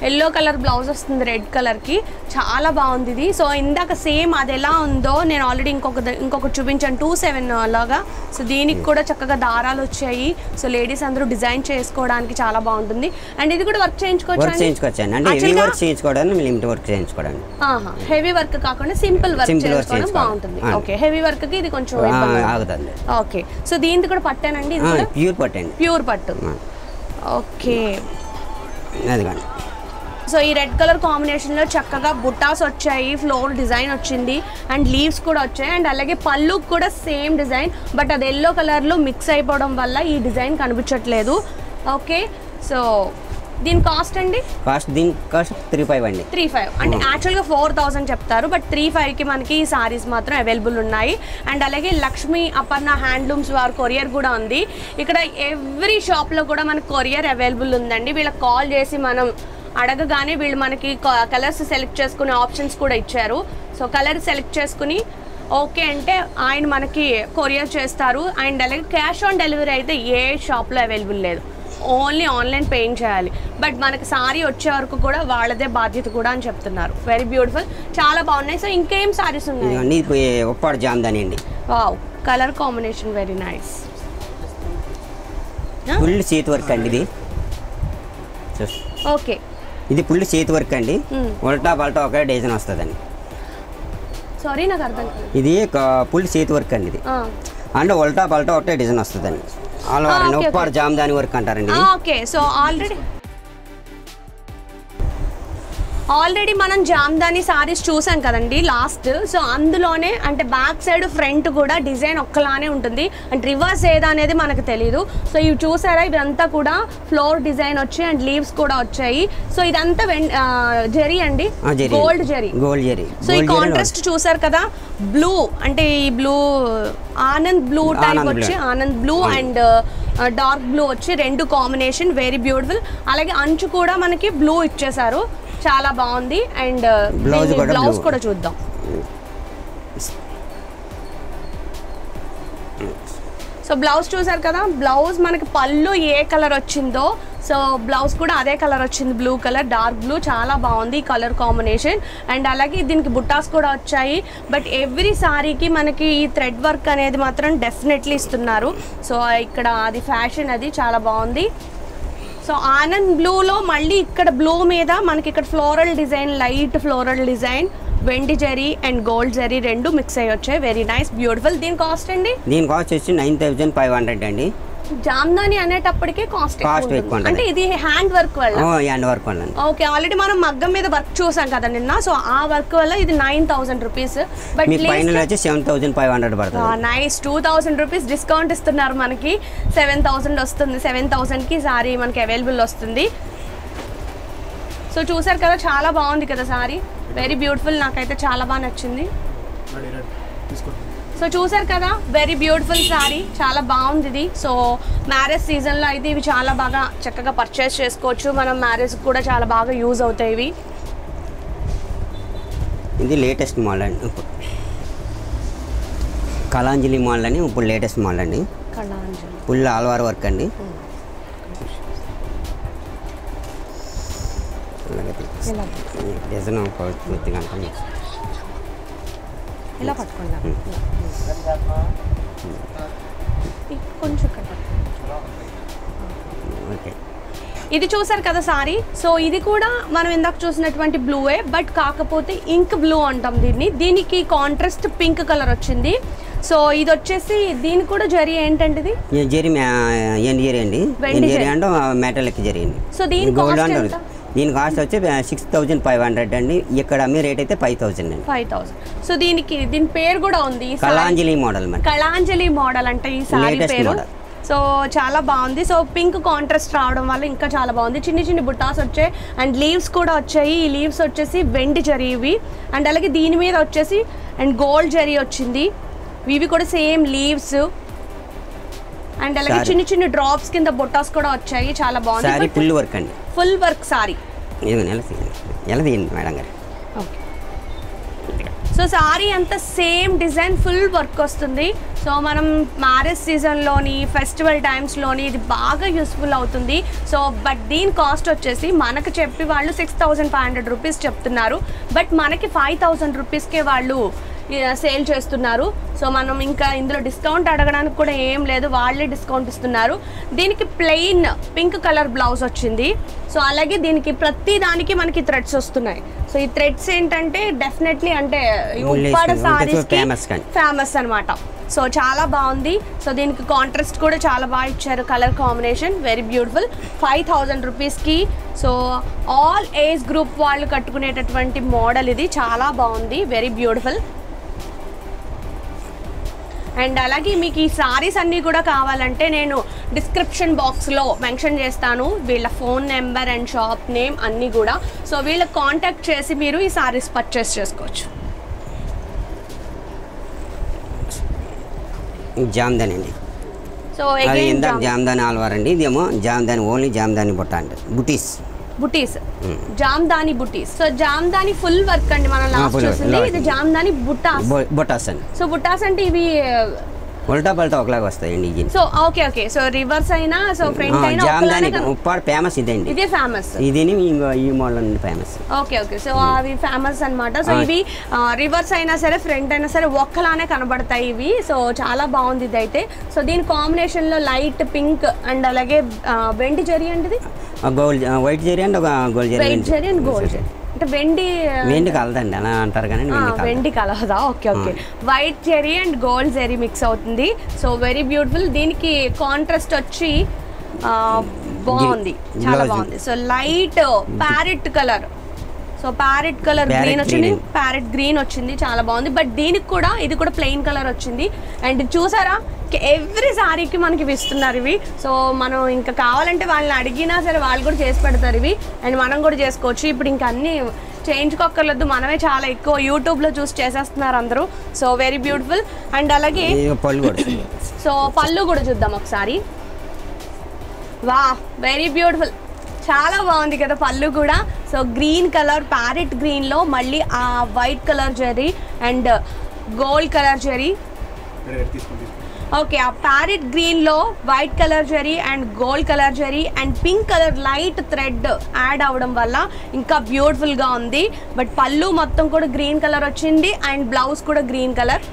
ఎల్లో కలర్ బ్లౌజ్ వస్తుంది రెడ్ కలర్కి చాలా బాగుంది ఇది సో ఇందాక సేమ్ అది ఎలా ఉందో నేను ఆల్రెడీ ఇంకొక ద- ఇంకొకటి చూపించాను టూ సెవెన్ లాగా సో దీనికి కూడా చక్కగా దారాలు వచ్చాయి సో లేడీస్ అందరూ డిజైన్ చేసుకోవడానికి చాలా బాగుంటుంది అండ్ ఇది కూడా వర్క్ చేయించుకోవచ్చు వర్క్ చేయించుకోవచ్చండి అంటే హెవీ వర్క్ చేయించుకోవడానికి లిమిట్ వర్క్ చేయించుకోవడానికి హెవీ వర్క్ కాకుండా సింపుల్ వర్క్ Simple work చేసుకోవడం చేసుకోవాలి. బాగుంటుంది ఆ. ఓకే హెవీ వర్క్ కి ఇది కొంచెం ఆ, ఇబ్బంది అవుతుంది. ఆగుతుంది ఓకే సో దీనికి కూడా పట్టానండి ఇది కూడా ప్యూర్ పట్టండి ప్యూర్ పట్టు ఆ. ఓకే అదిగోండి సో ఈ రెడ్ కలర్ కాంబినేషన్లో చక్కగా బుట్టాస్ వచ్చాయి ఫ్లోర్ డిజైన్ వచ్చింది అండ్ లీవ్స్ కూడా వచ్చాయి అండ్ అలాగే పళ్ళు కూడా సేమ్ డిజైన్ బట్ అది ఎల్లో కలర్లో మిక్స్ అయిపోవడం వల్ల ఈ డిజైన్ కనిపించట్లేదు ఓకే సో దీని కాస్ట్ అండి కాస్ట్ దీని కాస్ట్ త్రీ ఫైవ్ అండి త్రీ ఫైవ్ అంటే యాక్చువల్గా ఫోర్ థౌసండ్ చెప్తారు బట్ త్రీ ఫైవ్కి మనకి ఈ సారీస్ మాత్రం అవైలబుల్ ఉన్నాయి అండ్ అలాగే లక్ష్మి అపర్ణ హ్యాండ్లూమ్స్ వారి కొరియర్ కూడా ఉంది ఇక్కడ ఎవ్రీ షాప్లో కూడా మనకు కొరియర్ అవైలబుల్ ఉందండి వీళ్ళకి కాల్ చేసి మనం అడగగానే వీళ్ళు మనకి కలర్స్ సెలెక్ట్ చేసుకునే ఆప్షన్స్ కూడా ఇచ్చారు సో కలర్ సెలెక్ట్ చేసుకుని ఓకే అంటే ఆయన మనకి కొరియర్ చేస్తారు అండ్ అలాగే క్యాష్ ఆన్ డెలివరీ అయితే ఏ షాప్లో అవైలబుల్ లేదు ఓన్లీ ఆన్లైన్ పేయింగ్ చేయాలి బట్ మనకి సారీ వచ్చే వరకు కూడా వాళ్ళదే బాధ్యత కూడా అని చెప్తున్నారు వెరీ బ్యూటిఫుల్ చాలా బాగున్నాయి సో ఇంకేం సారీస్ ఉన్నాయి ఇదిగోండి ఇది ఉప్పాడు జామ్దాని అండి wow colour combination very nice full చేతి వర్క్ అండి ఇది చూస్- ఓకే ఇది ఫుల్ చేతి వర్క్ అండి మ్మ్. ఉల్టా పల్టా ఒకే డిజైన్ వస్తుందండి సారీ నాకు అర్థం కాదు ఇది ఫుల్ చేతి వర్క్ అండి ఇది ఆ. అంటే ఉల్టా పల్టా ఒకటే డిజైన్ వస్తుందండి ఆల్ ఆ, over okay, Uppada jamdani work అంటారండి ఆ, ఇది. ఓకే సో ఆల్రెడీ ఆల్రెడీ మనం జామ్దాని సారీస్ చూసాం కదండి లాస్ట్ సో అందులోనే అంటే బ్యాక్ సైడ్ ఫ్రంట్ కూడా డిజైన్ ఒక్కలానే ఉంటుంది అంటే రివర్స్ ఏదా అనేది మనకు తెలియదు సో ఇవి చూసారా ఇదంతా కూడా ఫ్లోర్ డిజైన్ వచ్చి అండ్ లీవ్స్ కూడా వచ్చాయి సో ఇదంతా వెన్- ఆ, జరీ అండి ఆ, జరీ అండి. Gold zari gold zari so ఈ గోల్డ్ జరీ కాంట్రాస్ట్ చూసారు కదా బ్లూ అంటే ఈ blue Anand blue type Anand వచ్చి blue. Anand blue and dark blue వచ్చి రెండు కాంబినేషన్ వెరీ బ్యూటిఫుల్ అలాగే అంచు కూడా మనకి బ్లూ ఇచ్చేసారు చాలా బాగుంది అండ్ Blouse కూడా బ్లౌజ్ blue. కూడా చూద్దాం సో బ్లౌజ్ చూసారు కదా బ్లౌజ్ మనకి పళ్ళు ఏ కలర్ వచ్చిందో సో బ్లౌజ్ కూడా అదే కలర్ వచ్చింది బ్లూ కలర్ డార్క్ బ్లూ చాలా బాగుంది ఈ కలర్ కాంబినేషన్ అండ్ అలాగే దీనికి బుట్టాస్ కూడా వచ్చాయి బట్ ఎవ్రీ సారీకి మనకి ఈ థ్రెడ్ వర్క్ అనేది మాత్రం డెఫినెట్లీ ఇస్తున్నారు సో ఇక్కడ అది ఫ్యాషన్ అది చాలా బాగుంది సో ఆనంద్ బ్లూలో మళ్ళీ ఇక్కడ బ్లూ మీద మనకి ఇక్కడ floral design light floral design వెండి జరీ అండ్ గోల్డ్ జరీ రెండు మిక్స్ అయ్యి వచ్చాయి వెరీ నైస్ బ్యూటిఫుల్ దీని కాస్ట్ అండి దీని కాస్ట్ వచ్చి నైన్ థౌజండ్ ఫైవ్ హండ్రెడ్ అండి జామ్దాని అనేటప్పటికే కాస్ట్ Cost ఎక్కువ ఉంటుంది. అంటే ఇది హ్యాండ్ వర్క్ వల్ల ఓ ఎండ్ వర్క్ అండి ఓకే ఆల్రెడీ మనం మగ్గం మీద వర్క్ చూసాం కదా నిన్న సో ఆ వర్క్ వల్ల ఇది నైన్ థౌసండ్ రూపీస్ బట్ మీకు ఫైనల్ వచ్చి సెవెన్ థౌజండ్ ఫైవ్ హండ్రెడ్ పడుతుంది nice two thousand rupees discount ఇస్తున్నారు మనకి సెవెన్ థౌసండ్ వస్తుంది సెవెన్ థౌసండ్కి సారీ మనకి అవైలబుల్ వస్తుంది సో చూసారు కదా చాలా బాగుంది కదా సారీ వెరీ బ్యూటిఫుల్ నాకైతే చాలా బాగా నచ్చింది రెడీ రెడీ తీసుకోండి సో చూసారు కదా వెరీ బ్యూటిఫుల్ సారీ చాలా బాగుంది ఇది సో మ్యారేజ్ సీజన్లో అయితే ఇవి చాలా బాగా చక్కగా పర్చేస్ చేసుకోవచ్చు మనం మ్యారేజ్ కూడా చాలా బాగా యూజ్ అవుతాయి ఇవి ఇది లేటెస్ట్ మోడల్ అండి ఇప్పుడు కళాంజలి మోడల్ అని ఇప్పుడు లేటెస్ట్ మోడల్ అండి కళాంజలి ఫుల్ ఆల్వార్ వర్క్ అండి అలాగే ఇలా డిజైన్ పూర్తిగా అంతా మీకు ఇలా పట్టుకున్నాం కొంచెం ఇక్కడ పట్టుకోండి. ఓకే ఇది చూసారు కదా సారీ సో ఇది కూడా మనం ఇందాక చూసినటువంటి బ్లూవే బట్ కాకపోతే ఇంక్ బ్లూ అంటాం దీన్ని దీనికి కాంట్రాస్ట్ పింక్ కలర్ వచ్చింది సో ఇది వచ్చేసి దీనికి కూడా జరి ఏంటంటే ఇది ఈ జరీ ఎన్ జరీ అండి వెండి ఎన్ జరీ జరీ. అంటే మెటల్కి జరీ అండి సో దీని గోల్డ్ కాస్ట్ అంటే ఎంత దీని కాస్ట్ వచ్చి సిక్స్ థౌజండ్ ఫైవ్ హండ్రెడ్ అండి ఇక్కడ అమ్మే రేట్ అయితే ఫైవ్ థౌజండ్ అండి ఫైవ్ థౌసండ్ సో దీనికి దీని పేరు కూడా ఉంది ఈ సారీ- కళాంజలి మోడల్ మరి కళాంజలి మోడల్ అంటే ఈ సారీ Latest పేరు model. సో చాలా బాగుంది సో పింక్ కాంట్రాస్ట్ రావడం వల్ల ఇంకా చాలా బాగుంది చిన్ని చిన్ని బుట్టాస్ వచ్చాయి అండ్ లీవ్స్ కూడా వచ్చాయి ఈ లీవ్స్ వచ్చేసి వెండి జరీ ఇవి అండ్ అలాగే దీని మీద వచ్చేసి అండ్ గోల్డ్ జరీ వచ్చింది ఇవి కూడా సేమ్ లీవ్స్ అండ్ అలాగే Saree. చిన్న చిన్న డ్రాప్స్ కింద బుట్టాస్ కూడా వచ్చాయి చాలా శారీ బాగుంది ఫుల్ వర్క్ అండి ఫుల్ వర్క్ సారీ ఇదిగో ఎలా తీయండి ఎలా తీయండి మేడం గారు సో సారీ అంతా సేమ్ డిజైన్ ఫుల్ వర్క్ వస్తుంది సో మనం మ్యారేజ్ సీజన్లోని ఫెస్టివల్ టైమ్స్లోని ఇది బాగా యూస్ఫుల్ అవుతుంది సో బట్ దీని కాస్ట్ వచ్చేసి మనకు చెప్పి వాళ్ళు six thousand five hundred rupees చెప్తున్నారు బట్ మనకి ఫైవ్ థౌజండ్ రూపీస్కే వాళ్ళు సేల్ చేస్తున్నారు సో మనం ఇంకా ఇందులో డిస్కౌంట్ అడగడానికి కూడా ఏం లేదు వాళ్ళే డిస్కౌంట్ ఇస్తున్నారు దీనికి ప్లెయిన్ పింక్ కలర్ బ్లౌజ్ వచ్చింది సో అలాగే దీనికి ప్రతి దానికి మనకి థ్రెడ్స్ వస్తున్నాయి సో ఈ థ్రెడ్స్ ఏంటంటే డెఫినెట్లీ అంటే ఈ Wool ఉప్పాడ వేసుకుని- సారీస్ ఉంటే famous కానీ. ఫేమస్ అనమాట సో చాలా బాగుంది సో దీనికి కాంట్రాస్ట్ కూడా చాలా బాగా ఇచ్చారు colour combination very beautiful five thousand రూపీస్కి సో ఆల్ ఏజ్ గ్రూప్ వాళ్ళు కట్టుకునేటటువంటి మోడల్ ఇది చాలా బాగుంది వెరీ బ్యూటిఫుల్ అండ్ అలాగే మీకు ఈ సారీస్ అన్నీ కూడా కావాలంటే నేను డిస్క్రిప్షన్ బాక్స్లో మెన్షన్ చేస్తాను వీళ్ళ phone number and shop name అన్నీ కూడా సో వీళ్ళకి కాంటాక్ట్ చేసి మీరు ఈ సారీస్ పర్చేస్ చేసుకోవచ్చు జామ్దాని అండి సో అది అగైన్ ఇందాక జామ్దాని ఆల్వార్ అండి ఇదేమో జామ్దాని ఓన్లీ జామ్దాని బుట్ట అండి బుటీస్ బుటీస్ జామ్దాని బుటీస్ సో జామ్దాని ఫుల్ వర్క్ అండి మనం ఆ, లాస్ట్ full work, చూసింది full ఇది work. జామ్దాని బుటాస్ బు- బుటాస్ అండి సో బుటాస్ అంటే ఇవి ఉల్టా పల్టా ఒకలాగా వస్తాయండి ఈ so okay okay so reverse అయినా సో ఫ్రంట్ అయినా జామ్దాని ఒకలానే కన- ఉప్పాడు ఫేమస్ ఇదండి ఇదే ఫేమస్ ఇదిని ఇంకో ఈ మోడల్ అండి ఫేమస్ ఓకే ఓకే సో అవి ఫేమస్ అన్నమాట సో ఆ. ఇవి రివర్స్ అయినా సరే ఫ్రంట్ అయినా సరే ఒక్కలానే కనబడతాయి ఇవి సో చాలా బాగుంది ఇది అయితే సో దీని కాంబినేషన్ లో లైట్ పింక్ అండ్ అలాగే ఆ, వెండి జరి అండి ఇది గోల్డ్ వైట్ జరీ అండి ఒక gold zari white zari and gold zari అంటే వెండి వెండి కలదండి అలా అంటారు కానీ ఆ, వెండి కలదు వెండి కలదా okay okay white zari and gold zari mix అవుతుంది సో వెరీ బ్యూటిఫుల్ దీనికి కాంట్రాస్ట్ వచ్చి ఆ, బాగుంది చాలా Blouse. బాగుంది so light parrot colour so parrot colour Parrot green వచ్చింది green. ప్యారెట్ గ్రీన్ వచ్చింది చాలా బాగుంది బట్ దీనికి కూడా ఇది కూడా ప్లెయిన్ కలర్ వచ్చింది అండ్ చూసారా ఎవ్రీ సారీకి మనకి ఇవి ఇస్తున్నారు ఇవి సో మనం ఇంకా కావాలంటే వాళ్ళని అడిగినా సరే వాళ్ళు కూడా చేసి పెడతారు ఇవి అండ్ మనం కూడా చేసుకోవచ్చు ఇప్పుడు ఇంకా అన్ని చేయించుకోక్కర్లేదు మనమే చాలా ఎక్కువ యూట్యూబ్లో చూసి చేసేస్తున్నారు అందరూ సో వెరీ బ్యూటిఫుల్ అండ్ అలాగే ఇది పళ్ళు కూడా సో పళ్ళు కూడా చూద్దాం ఒకసారి వా వెరీ బ్యూటిఫుల్ చాలా బాగుంది కదా పళ్ళు కూడా సో గ్రీన్ కలర్ ప్యారెట్ గ్రీన్లో మళ్ళీ ఆ white colour zari and gold colour zari ready తీసుకోండి తీసుకోండి ఓకే ఆ ప్యారెట్ గ్రీన్లో white colour zari and gold colour zari and pink colour light thread add అవ్వడం వల్ల ఇంకా బ్యూటిఫుల్గా ఉంది బట్ పళ్ళు మొత్తం కూడా గ్రీన్ కలర్ వచ్చింది అండ్ బ్లౌజ్ కూడా గ్రీన్ కలర్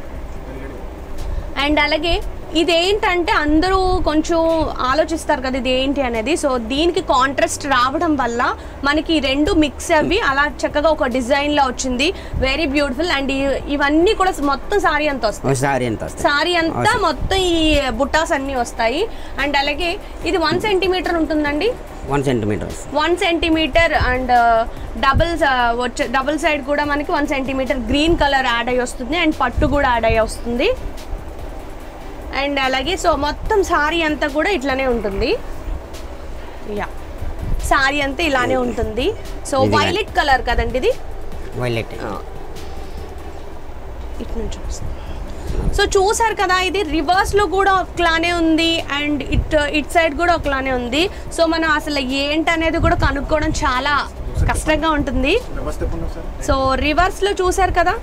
అండ్ అలాగే ఇదేంటంటే అందరూ కొంచెం ఆలోచిస్తారు కదా ఇది ఏంటి అనేది సో దీనికి కాంట్రాస్ట్ రావడం వల్ల మనకి ఈ రెండు మిక్స్ అవి అలా చక్కగా ఒక డిజైన్లో వచ్చింది వెరీ బ్యూటిఫుల్ అండ్ ఇ- ఇవన్నీ కూడా మొత్తం సారీ అంతా వస్తాయి ఒకసారి ఎంత వస్తుంది సారీ అంతా మొత్తం ఈ బుట్టాస్ అన్నీ వస్తాయి అండ్ అలాగే ఇది వన్ సెంటీమీటర్ ఉంటుందండి one centimetre one centimetre and double వచ్చే డబుల్ సైడ్ కూడా మనకి one centimetre green colour add అయ్యి వస్తుంది అండ్ పట్టు కూడా యాడ్ అయ్యి వస్తుంది అండ్ అలాగే సో మొత్తం సారీ అంతా కూడా ఇట్లానే ఉంటుంది యా సారీ అంతా ఇలానే ఉంటుంది సో ఇది కానీ. వైలెట్ కలర్ కదండి ఇది వైలెట్ ఇటు నుంచి వస్తుంది సో చూసారు కదా ఇది రివర్స్ లో కూడా ఒకలానే ఉంది అండ్ ఇట్ ఇట్ సైడ్ కూడా ఒకలానే ఉంది సో మనం అసలు ఏంటనేది కూడా కనుక్కోవడం చాలా కష్టంగా ఉంటుంది నమస్తే పొన్ను సార్ సో రివర్స్ లో చూసారు కదా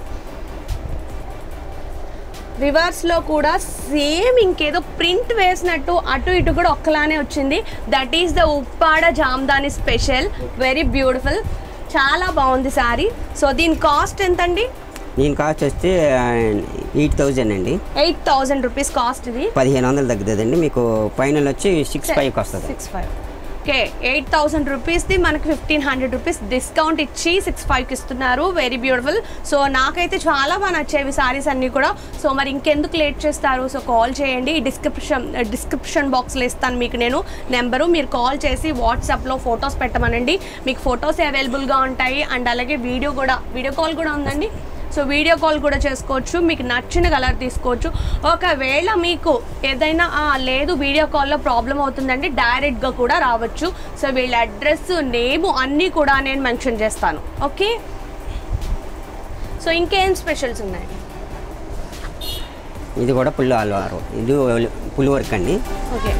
రివర్స్ లో కూడా సేమ్ ఇంకేదో ప్రింట్ వేసినట్టు అటు ఇటు కూడా ఒక్కలానే వచ్చింది that is the Uppada jamdani special very beautiful చాలా బాగుంది సారీ సో దీని కాస్ట్ ఎంతండి దీని కాస్ట్ వస్తే ఎయిట్ థౌజండ్ అండి ఎయిట్ థౌజండ్ రూపీస్ కాస్ట్ ఇది పదిహేను వందలు తగ్గుతుందండి మీకు ఫైనల్ వచ్చి సిక్స్ ఫైవ్కి వస్తుంది six five okay eight thousand రూపీస్ది మనకి ఫిఫ్టీన్ హండ్రెడ్ రూపీస్ డిస్కౌంట్ ఇచ్చి సిక్స్ ఫైవ్కి ఇస్తున్నారు వెరీ బ్యూటిఫుల్ సో నాకైతే చాలా బాగా నచ్చేవి సారీస్ అన్నీ కూడా సో మరి ఇంకెందుకు లేట్ చేస్తారు సో కాల్ చేయండి డిస్క్రిప్షన్ డిస్క్రిప్షన్ బాక్స్లో ఇస్తాను మీకు నేను నెంబరు మీరు కాల్ చేసి వాట్సాప్లో ఫొటోస్ పెట్టమనండి మీకు ఫొటోస్ అవైలబుల్గా ఉంటాయి అండ్ అలాగే వీడియో కూడా వీడియో కాల్ కూడా ఉందండి సో వీడియో కాల్ కూడా చేసుకోవచ్చు మీకు నచ్చిన కలర్ తీసుకోవచ్చు ఒకవేళ మీకు ఏదైనా "ఆ, లేదు వీడియో కాల్లో ప్రాబ్లం అవుతుందంటే డైరెక్ట్గా కూడా రావచ్చు సో వీళ్ళ అడ్రస్ నేమ్ అన్నీ కూడా నేను మెన్షన్ చేస్తాను ఓకే సో ఇంకేం స్పెషల్స్ ఉన్నాయి ఇది కూడా పుల్లు అల్వారు ఇది పులి వర్క్ అండి ఓకే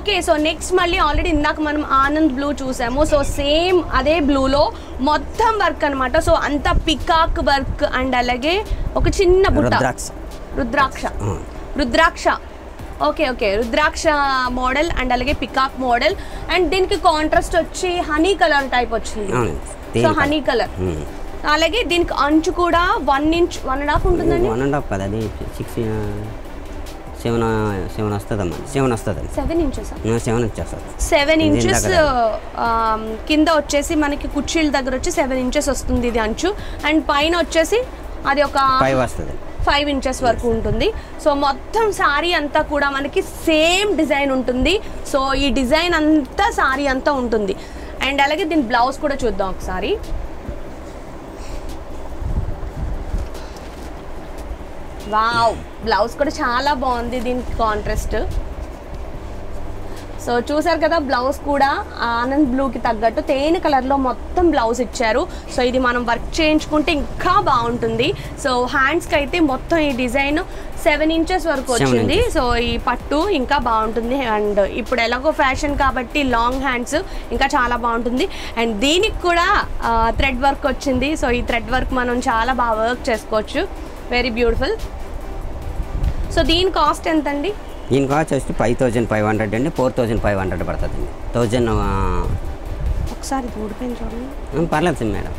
ఓకే సో నెక్స్ట్ మళ్ళీ ఆల్రెడీ ఇందాక మనం ఆనంద్ బ్లూ చూసాము సో సేమ్ అదే బ్లూలో మొత్తం వర్క్ అనమాట సో అంత పికాక్ వర్క్ అండ్ అలాగే ఒక చిన్న బుట్ట రుద్రాక్ష రుద్రాక్ష ఆ. Rudraksha okay okay rudraksha model and అలాగే పికాక్ మోడల్ అండ్ దీనికి కాంట్రాస్ట్ వచ్చి హనీ కలర్ టైప్ వచ్చింది అవునండి సో తేలిక. హనీ కలర్ ఉమ్. అలాగే దీనికి అంచు కూడా one inch one and half ఉంటుందండి వన్ అండ్ హాఫ్ కదా అది సిక్స్ సెవెన్ సెవెన్ వస్తుందమ్మా సెవెన్ వస్తుందండి సెవెన్ ఇంచెస్ సెవెన్ వచ్చేస్తుంది సెవెన్ ఇది ఇంచెస్ ఇందాక కింద వచ్చేసి మనకి కుర్చీల దగ్గర వచ్చి సెవెన్ ఇంచెస్ వస్తుంది ఇది అంచు అండ్ పైన వచ్చేసి అది ఒక ఫైవ్ వస్తుంది ఫైవ్ ఇంచెస్ వరకు ఉంటుంది సో మొత్తం సారీ అంతా కూడా మనకి సేమ్ డిజైన్ ఉంటుంది సో ఈ డిజైన్ అంతా సారీ అంతా ఉంటుంది అండ్ అలాగే దీని బ్లౌజ్ కూడా చూద్దాం ఒకసారి వావ్ బ్లౌజ్ కూడా చాలా బాగుంది దీనికి కాంట్రాస్ట్ సో చూసారు కదా బ్లౌజ్ కూడా ఆనంద్ బ్లూకి తగ్గట్టు తేనె కలర్లో మొత్తం బ్లౌజ్ ఇచ్చారు సో ఇది మనం వర్క్ చేయించుకుంటే ఇంకా బాగుంటుంది సో హ్యాండ్స్కి అయితే మొత్తం ఈ డిజైన్ సెవెన్ ఇంచెస్ వరకు Seven వచ్చింది inches. సో ఈ పట్టు ఇంకా బాగుంటుంది అండ్ ఇప్పుడు ఎలాగో ఫ్యాషన్ కాబట్టి లాంగ్ హ్యాండ్స్ ఇంకా చాలా బాగుంటుంది అండ్ దీనికి కూడా థ్రెడ్ వర్క్ వచ్చింది సో ఈ థ్రెడ్ వర్క్ మనం చాలా బాగా వర్క్ చేసుకోవచ్చు వెరీ బ్యూటిఫుల్ సో దీని కాస్ట్ ఎంతండి దీని కాస్ట్ వచ్చి ఫైవ్ థౌజండ్ ఫైవ్ హండ్రెడ్ అండి ఫోర్ థౌజండ్ ఫైవ్ హండ్రెడ్ పడుతుందండి థౌజండ్ ఒకసారి ఇది ఊడిపోయింది చూడండి పర్లేదు సార్ మేడం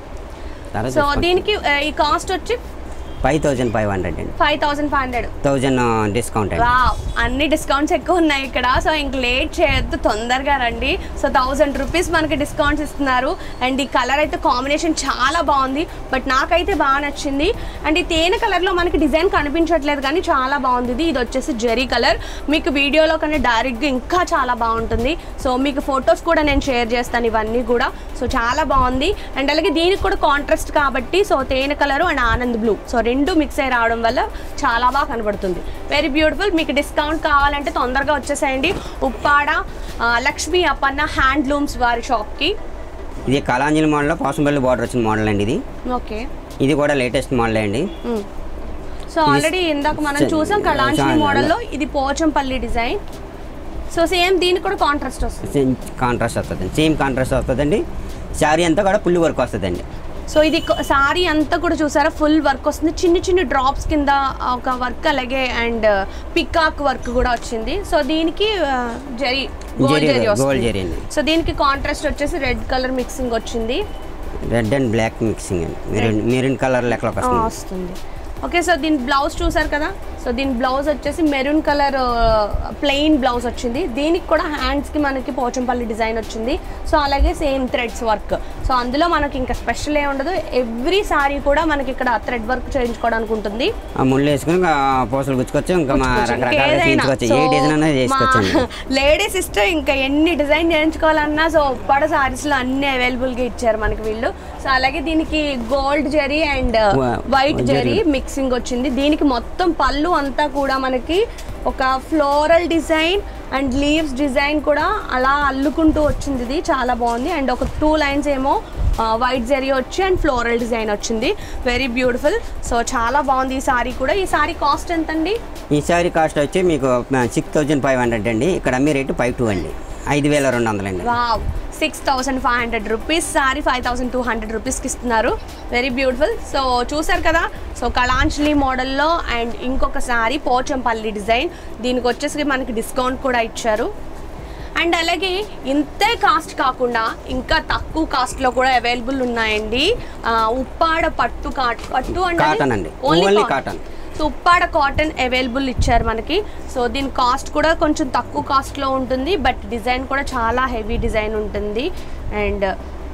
సో దీనికి ఆ, ఈ కాస్ట్ వచ్చి ఫైవ్ థౌజండ్ ఫైవ్ హండ్రెడ్ అండి five thousand five hundred thousand discount అండి వావ్ అన్ని డిస్కౌంట్స్ ఎక్కువ ఉన్నాయి ఇక్కడ సో ఇంక లేట్ చేయొద్దు తొందరగా రండి సో థౌజండ్ రూపీస్ మనకి డిస్కౌంట్స్ ఇస్తున్నారు అండ్ ఈ కలర్ అయితే కాంబినేషన్ చాలా బాగుంది బట్ నాకైతే బాగా నచ్చింది అండ్ ఈ తేనె కలర్లో మనకి డిజైన్ కనిపించట్లేదు కానీ చాలా బాగుంది ఇది ఇది వచ్చేసి జెరీ కలర్ మీకు వీడియోలో కన్నా డైరెక్ట్గా ఇంకా చాలా బాగుంటుంది సో మీకు ఫొటోస్ కూడా నేను షేర్ చేస్తాను ఇవన్నీ కూడా సో చాలా బాగుంది అండ్ అలాగే దీనికి కూడా కాంట్రాస్ట్ కాబట్టి సో తేనె colour and Anand blue so రెండు మిక్స్ అయి రావడం వల్ల చాలా బాగా కనబడుతుంది వెరీ బ్యూటిఫుల్ మీకు డిస్కౌంట్ కావాలంటే తొందరగా వచ్చేసేయండి ఉప్పాడ ఆ, లక్ష్మీ అప్పన్న హ్యాండ్లూమ్స్ వారి షాప్కి ఇది కళాంజలి మోడల్లో పాసంపల్లి బార్డర్ వచ్చిన మోడల్ అండి ఇది ఓకే ఇది కూడా లేటెస్ట్ మోడల్ అండి సో ఆల్రెడీ ఇందాక మనం చ- చూసాం కళాంజలి చాలా. మోడల్లో ఇది పోచంపల్లి డిజైన్ సో సేమ్ దీనికి కూడా కాంట్రాస్ట్ వస్తుంది కాంట్రాస్ట్ వస్తుంది సేమ్ కాంట్రాస్ట్ వస్తుందండి శారీ అంతా కూడా పుల్లి వర్క్ వస్తుందండి సో ఇది సారీ అంతా కూడా చూసారా ఫుల్ వర్క్ వస్తుంది చిన్న చిన్న డ్రాప్స్ కింద ఒక వర్క్ అలాగే అండ్ పికాక్ వర్క్ కూడా వచ్చింది సో దీనికి ఆ, జరీ గోల్డ్ జరీ, జరీ గోల్డ్ వస్తుంది జరీ అండి. సో దీనికి కాంట్రాస్ట్ వచ్చేసి రెడ్ కలర్ మిక్సింగ్ వచ్చింది రెడ్ అండ్ బ్లాక్ మిక్సింగ్ అండి మెరూన్ మెరూన్ కలర్ లెక్కలోకి ఆ, వస్తుంది వస్తుంది ఓకే సో దీని బ్లౌజ్ చూసారు కదా సో దీని బ్లౌజ్ వచ్చేసి మెరూన్ కలర్ ప్లెయిన్ బ్లౌజ్ వచ్చింది దీనికి కూడా హ్యాండ్స్కి మనకి పోచంపల్లి డిజైన్ వచ్చింది సో అలాగే సేమ్ థ్రెడ్స్ వర్క్ సో అందులో మనకి ఇంకా స్పెషల్ ఏ ఉండదు ఎవ్రీ సారీ కూడా మనకి ఇక్కడ థ్రెడ్ వర్క్ చేయించుకోవడానికి ఉంటుంది ఆ ముళ్ళు వేసుకుని ఇంకా పూసలు గుచ్చుకోవచ్చు ఇంకా మా రకరకాలుగా చేయించుకోవచ్చు ఏ డిజైన్ అయినా చేసుకోవచ్చు లేడీస్ ఇష్టం ఇంకా ఎన్ని డిజైన్ చేయించుకోవాలన్నా సో ఉప్పాడ సారీస్ లో అన్ని అవైలబుల్ గా ఇచ్చారు మనకి వీళ్ళు సో అలాగే దీనికి gold zari and Wa- white zari zari. Mixing వచ్చింది దీనికి మొత్తం పళ్ళు అంతా కూడా మనకి ఒక floral design and leaves design కూడా అలా అల్లుకుంటూ వచ్చింది ఇది చాలా బాగుంది అండ్ ఒక టూ లైన్స్ ఏమో వైట్ జరీ వచ్చి అండ్ ఫ్లోరల్ డిజైన్ వచ్చింది వెరీ బ్యూటిఫుల్ సో చాలా బాగుంది ఈ సారీ కూడా ఈ సారీ కాస్ట్ ఎంతండి ఈ శారీ కాస్ట్ వచ్చి మీకు సిక్స్ థౌజండ్ ఫైవ్ హండ్రెడ్ అండి ఇక్కడ అమ్మే రేటు ఫైవ్ టూ అండి ఐదు వేల రెండు వందలు అండి wow six thousand five hundred rupees sari five thousand two hundred రూపీస్కి ఇస్తున్నారు వెరీ బ్యూటిఫుల్ సో చూసారు కదా సో కళాంజలి మోడల్లో అండ్ ఇంకొక సారీ పోచంపల్లి డిజైన్ దీనికి వచ్చేసి మనకి డిస్కౌంట్ కూడా ఇచ్చారు అండ్ అలాగే ఇంతే కాస్ట్ కాకుండా ఇంకా తక్కువ కాస్ట్లో కూడా అవైలబుల్ ఉన్నాయండి ఆ, ఉప్పాడ పట్టు కాట్ పట్టు Cotton అండి. Only cotton. So Uppada cotton available ఇచ్చారు మనకి సో దీని కాస్ట్ కూడా కొంచెం తక్కువ కాస్ట్లో ఉంటుంది బట్ డిజైన్ కూడా చాలా హెవీ డిజైన్ ఉంటుంది అండ్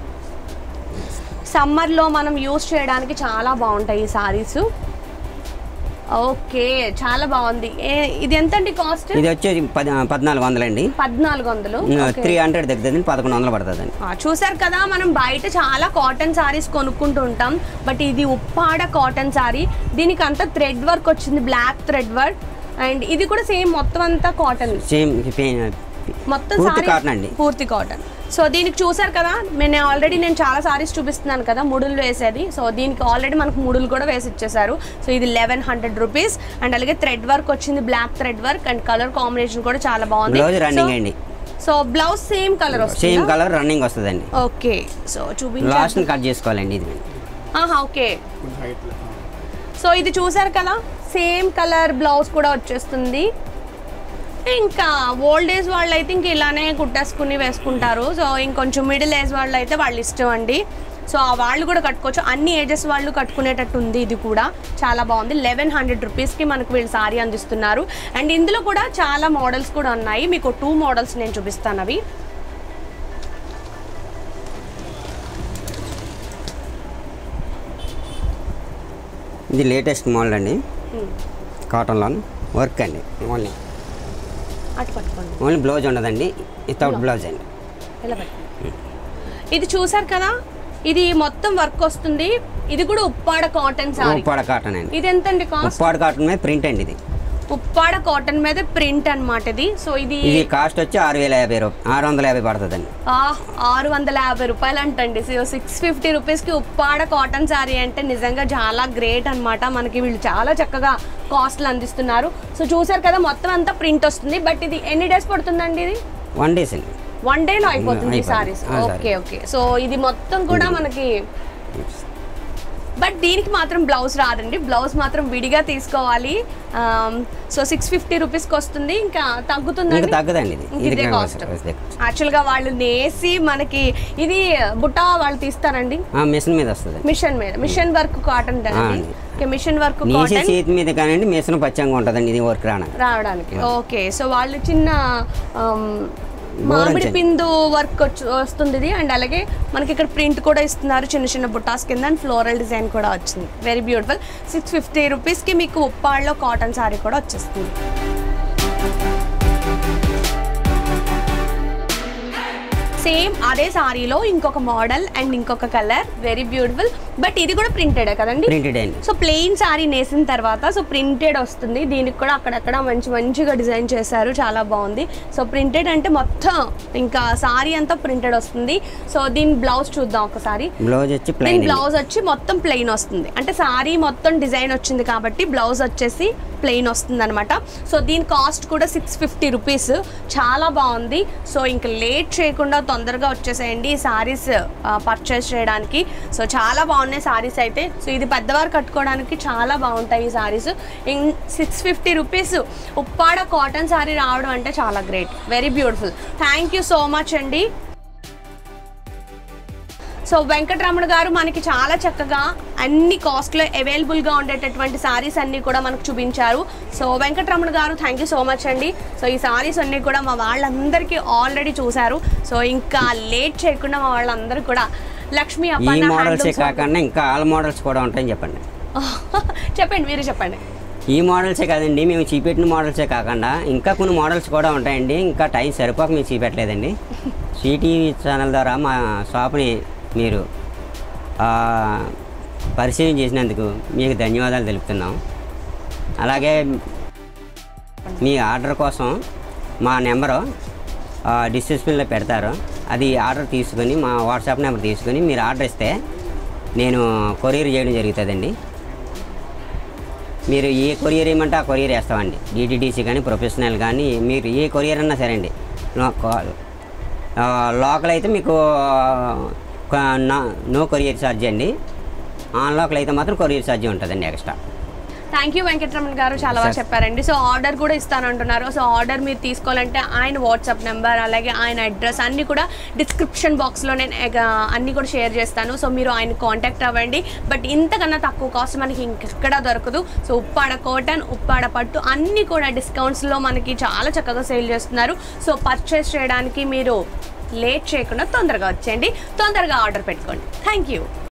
సమ్మర్లో మనం యూస్ చేయడానికి చాలా బాగుంటాయి ఈ సారీస్ ఓకే చాలా బాగుంది ఏ- ఇది ఎంత అండి కాస్ట్ ఇది వచ్చేసి పది పద్నాలుగు వందలు అండి పద్నాలుగు వందలు Okay. త్రీ హండ్రెడ్ తగ్గుతుంది పదకొండు వందలు పడుతుందండి ఆ, చూసారు కదా మనం బయట చాలా కాటన్ సారీస్ కొనుక్కుంటూ ఉంటాం బట్ ఇది ఉప్పాడ కాటన్ సారీ దీనికి అంతా థ్రెడ్ వర్క్ వచ్చింది బ్లాక్ థ్రెడ్ వర్క్ అండ్ ఇది కూడా సేమ్ మొత్తం అంతా కాటన్ సేమ్ మొత్తం పూర్తి సారీ కాటన్ అండి పూర్తి కాటన్ సో దీనికి చూసారు కదా నేను ఆల్రెడీ నేను చాలా సారీస్ చూపిస్తున్నాను కదా ముడులు వేసేది సో దీనికి ఆల్రెడీ మనకు ముడులు కూడా వేసి ఇచ్చేసారు సో ఇది లెవెన్ హండ్రెడ్ రూపీస్ అండ్ అలాగే థ్రెడ్ వర్క్ వచ్చింది black thread work and colour combination కూడా చాలా బాగుంది బ్లౌజ్ రన్నింగ్ అండి so blouse same colour same వస్తుంది కలర్ రన్నింగ్ వస్తుందండి ఓకే సో చూపించారు లాస్ట్ కట్ చేసుకోవాలండి ఇది ఆహా ఓకే ఫుల్ హైట్లో సో ఇది చూసారు కదా సేమ్ కలర్ బ్లౌజ్ కూడా వచ్చేస్తుంది ఇంకా ఓల్డ్ ఏజ్ వాళ్ళు అయితే ఇంక ఇలానే కుట్టేసుకుని వేసుకుంటారు సో ఇంకొంచెం మిడిల్ ఏజ్ వాళ్ళు అయితే వాళ్ళ ఇష్టం అండి సో ఆ వాళ్ళు కూడా కట్టుకోవచ్చు అన్ని ఏజెస్ వాళ్ళు కట్టుకునేటట్టు ఉంది ఇది కూడా చాలా బాగుంది లెవెన్ హండ్రెడ్ రూపీస్కి మనకు వీళ్ళు సారీ అందిస్తున్నారు అండ్ ఇందులో కూడా చాలా మోడల్స్ కూడా ఉన్నాయి మీకు టూ మోడల్స్ నేను చూపిస్తాను అవి ఇది లేటెస్ట్ మోడల్ అండి కాటన్లో వర్క్ అండి ఓన్లీ అటు పట్టుకోండి ఓన్లీ బ్లౌజ్ ఉండదండి వితౌట్ బ్లౌజ్ అండి ఇలా పెట్టండి ఇది చూసారు కదా ఇది మొత్తం వర్క్ వస్తుంది ఇది కూడా ఉప్పాడ కాటన్ సారీ ఉప్పాడ కాటన్ అండి ఇది ఎంతండి కాస్ట్ ఉప్పాడ కాటన్ మీద ప్రింట్ అండి ఇది ఉప్పాడ కాటన్ మీద ప్రింట్ అన్నమాట ఇది సో ఇది ఇది కాస్ట్ వచ్చి ఆరు వేల యాభై రూపాయలు ఆరు వందల యాభై పడుతుందండి ఆ, ఆరు వందల యాభై రూపాయలు అంటండి సో సిక్స్ ఫిఫ్టీ రూపీస్కి ఉప్పాడ కాటన్ శారీ అంటే నిజంగా చాలా గ్రేట్ అన్నమాట మనకి వీళ్ళు చాలా చక్కగా కాస్ట్లు అందిస్తున్నారు సో చూసారు కదా మొత్తం అంతా ప్రింట్ వస్తుంది బట్ ఇది ఎన్ని డేస్ పడుతుందండి ఇది వన్ డేస్ అండి వన్ డేలో అయిపోతుంది ఈ అయిపోతుంది. సారీస్ ఆ, సరే. ఓకే ఓకే సో ఇది మొత్తం కూడా మనకి బట్ దీనికి మాత్రం బ్లౌజ్ రాదండి బ్లౌజ్ మాత్రం విడిగా తీసుకోవాలి సో సిక్స్ ఫిఫ్టీ రూపీస్కి వస్తుంది ఇంకా ఇంకా తగ్గుతుందండి తగ్గదండి ఇది ఇంక ఇది ఇదే ఇంకా కాస్ట్ వస్తుంది. యాక్చువల్గా వాళ్ళు నేసి మనకి ఇది బుట్ట వాళ్ళు తీస్తారండి ఆ, మిషన్ మీద వస్తుంది మిషన్ మీద మిషన్ వర్క్ కాటన్ ఆ, అండి అండి. ఓకే మిషన్ వర్క్ నీసి కాటన్ చేతి మీద కానివ్వండి మిషన్ పచ్చంగా ఉంటుందండి ఇది వర్క్ రావడానికి రావడానికి ఓకే సో వాళ్ళు చిన్న ఆమ్, బోర్ మామిడి అంచండి. పిందు వర్క్ వచ్చి వస్తుంది ఇది అండ్ అలాగే మనకి ఇక్కడ ప్రింట్ కూడా ఇస్తున్నారు చిన్న చిన్న బుట్టాస్ కింద అండ్ ఫ్లోరల్ డిజైన్ కూడా వచ్చింది వెరీ బ్యూటిఫుల్ సిక్స్ ఫిఫ్టీ రూపీస్కి మీకు ఉప్పాళ్ళలో కాటన్ శారీ కూడా వచ్చేస్తుంది సేమ్ అదే సారీలో ఇంకొక మోడల్ అండ్ ఇంకొక కలర్ వెరీ బ్యూటిఫుల్ బట్ ఇది కూడా ప్రింటెడే కదండి ప్రింటెడ్ అండి సో ప్లెయిన్ సారీ నేసిన తర్వాత సో ప్రింటెడ్ వస్తుంది దీనికి కూడా అక్కడక్కడ మంచి మంచిగా డిజైన్ చేశారు చాలా బాగుంది సో ప్రింటెడ్ అంటే మొత్తం ఇంకా సారీ అంతా ప్రింటెడ్ వస్తుంది సో దీని బ్లౌజ్ చూద్దాం ఒకసారి బ్లౌజ్ వచ్చి దీని ప్లెయిన్ బ్లౌజ్ వచ్చి మొత్తం ప్లెయిన్ వస్తుంది అంటే సారీ మొత్తం డిజైన్ వచ్చింది కాబట్టి బ్లౌజ్ వచ్చేసి ప్లెయిన్ వస్తుంది అనమాట సో దీని కాస్ట్ కూడా సిక్స్ ఫిఫ్టీ రూపీస్ చాలా బాగుంది సో ఇంకా లేట్ చేయకుండా తొందరగా వచ్చేసేయండి ఈ సారీస్ పర్చేస్ చేయడానికి సో చాలా బాగున్నాయి సారీస్ అయితే సో ఇది పెద్దవారు కట్టుకోవడానికి చాలా బాగుంటాయి ఈ saris six fifty rupees Uppada cotton sari రావడం అంటే చాలా great very beautiful thank you so much అండి సో వెంకటరమణ గారు మనకి చాలా చక్కగా అన్ని కాస్ట్లో అవైలబుల్గా ఉండేటటువంటి సారీస్ అన్నీ కూడా మనకు చూపించారు so Venkataramana garu thank you so much అండి సో ఈ సారీస్ అన్నీ కూడా మా వాళ్ళందరికీ ఆల్రెడీ చూశారు సో ఇంకా లేట్ చేయకుండా మా వాళ్ళందరూ కూడా లక్ష్మి ఈ అప్పన్న మోడల్సే handlooms కాకుండా ఇంకా ఆల్ మోడల్స్ కూడా ఉంటాయని చెప్పండి చెప్పండి మీరు చెప్పండి ఈ మోడల్సే కాదండి మేము చూపెట్టిన మోడల్సే కాకుండా ఇంకా కొన్ని మోడల్స్ కూడా ఉంటాయండి ఇంకా టైం సరిపోక మేము చూపెట్టలేదండి సిటీవీ ఛానల్ ద్వారా మా షాప్ని మీరు ఆ, పరిశీలన చేసినందుకు మీకు ధన్యవాదాలు తెలుపుతున్నాం అలాగే మీ ఆర్డర్ కోసం మా నెంబరు డిస్క్రిప్షన్లో పెడతారు అది ఆర్డర్ తీసుకొని మా వాట్సాప్ నెంబర్ తీసుకొని మీరు ఆర్డర్ ఇస్తే నేను కొరియర్ చేయడం జరుగుతుందండి మీరు ఏ కొరియర్ ఏమంటే ఆ కొరియర్ వేస్తామండి డిటిడిసి కానీ ప్రొఫెషనల్ కానీ మీరు ఏ కొరియర్ అన్నా సరే అండి నో- కా- ఆ, లోకల్ అయితే మీకు ఆ, నా- నో కొరియర్ ఛార్జ్ అండి ఆన్ లోకల్ అయితే మాత్రం కొరియర్ ఛార్జ్ ఉంటుందండి extra thank you Venkataramana garu చాలా బాగా చెప్పారండి సో ఆర్డర్ కూడా ఇస్తానంటున్నారు సో ఆర్డర్ మీరు తీసుకోవాలంటే ఆయన వాట్సాప్ నెంబర్ అలాగే ఆయన అడ్రస్ అన్నీ కూడా డిస్క్రిప్షన్ బాక్స్లో నేను ఎగ- అన్నీ కూడా షేర్ చేస్తాను సో మీరు ఆయన కాంటాక్ట్ అవ్వండి బట్ ఇంతకన్నా తక్కువ కాస్ట్ మనకి ఇంకెక్కడ దొరకదు సో ఉప్పాడ కాటన్ ఉప్పాడ పట్టు అన్నీ కూడా డిస్కౌంట్స్లో మనకి చాలా చక్కగా సేల్ చేస్తున్నారు సో పర్చేస్ చేయడానికి మీరు లేట్ చేయకుండా తొందరగా వచ్చేయండి తొందరగా ఆర్డర్ పెట్టుకోండి థ్యాంక్ యూ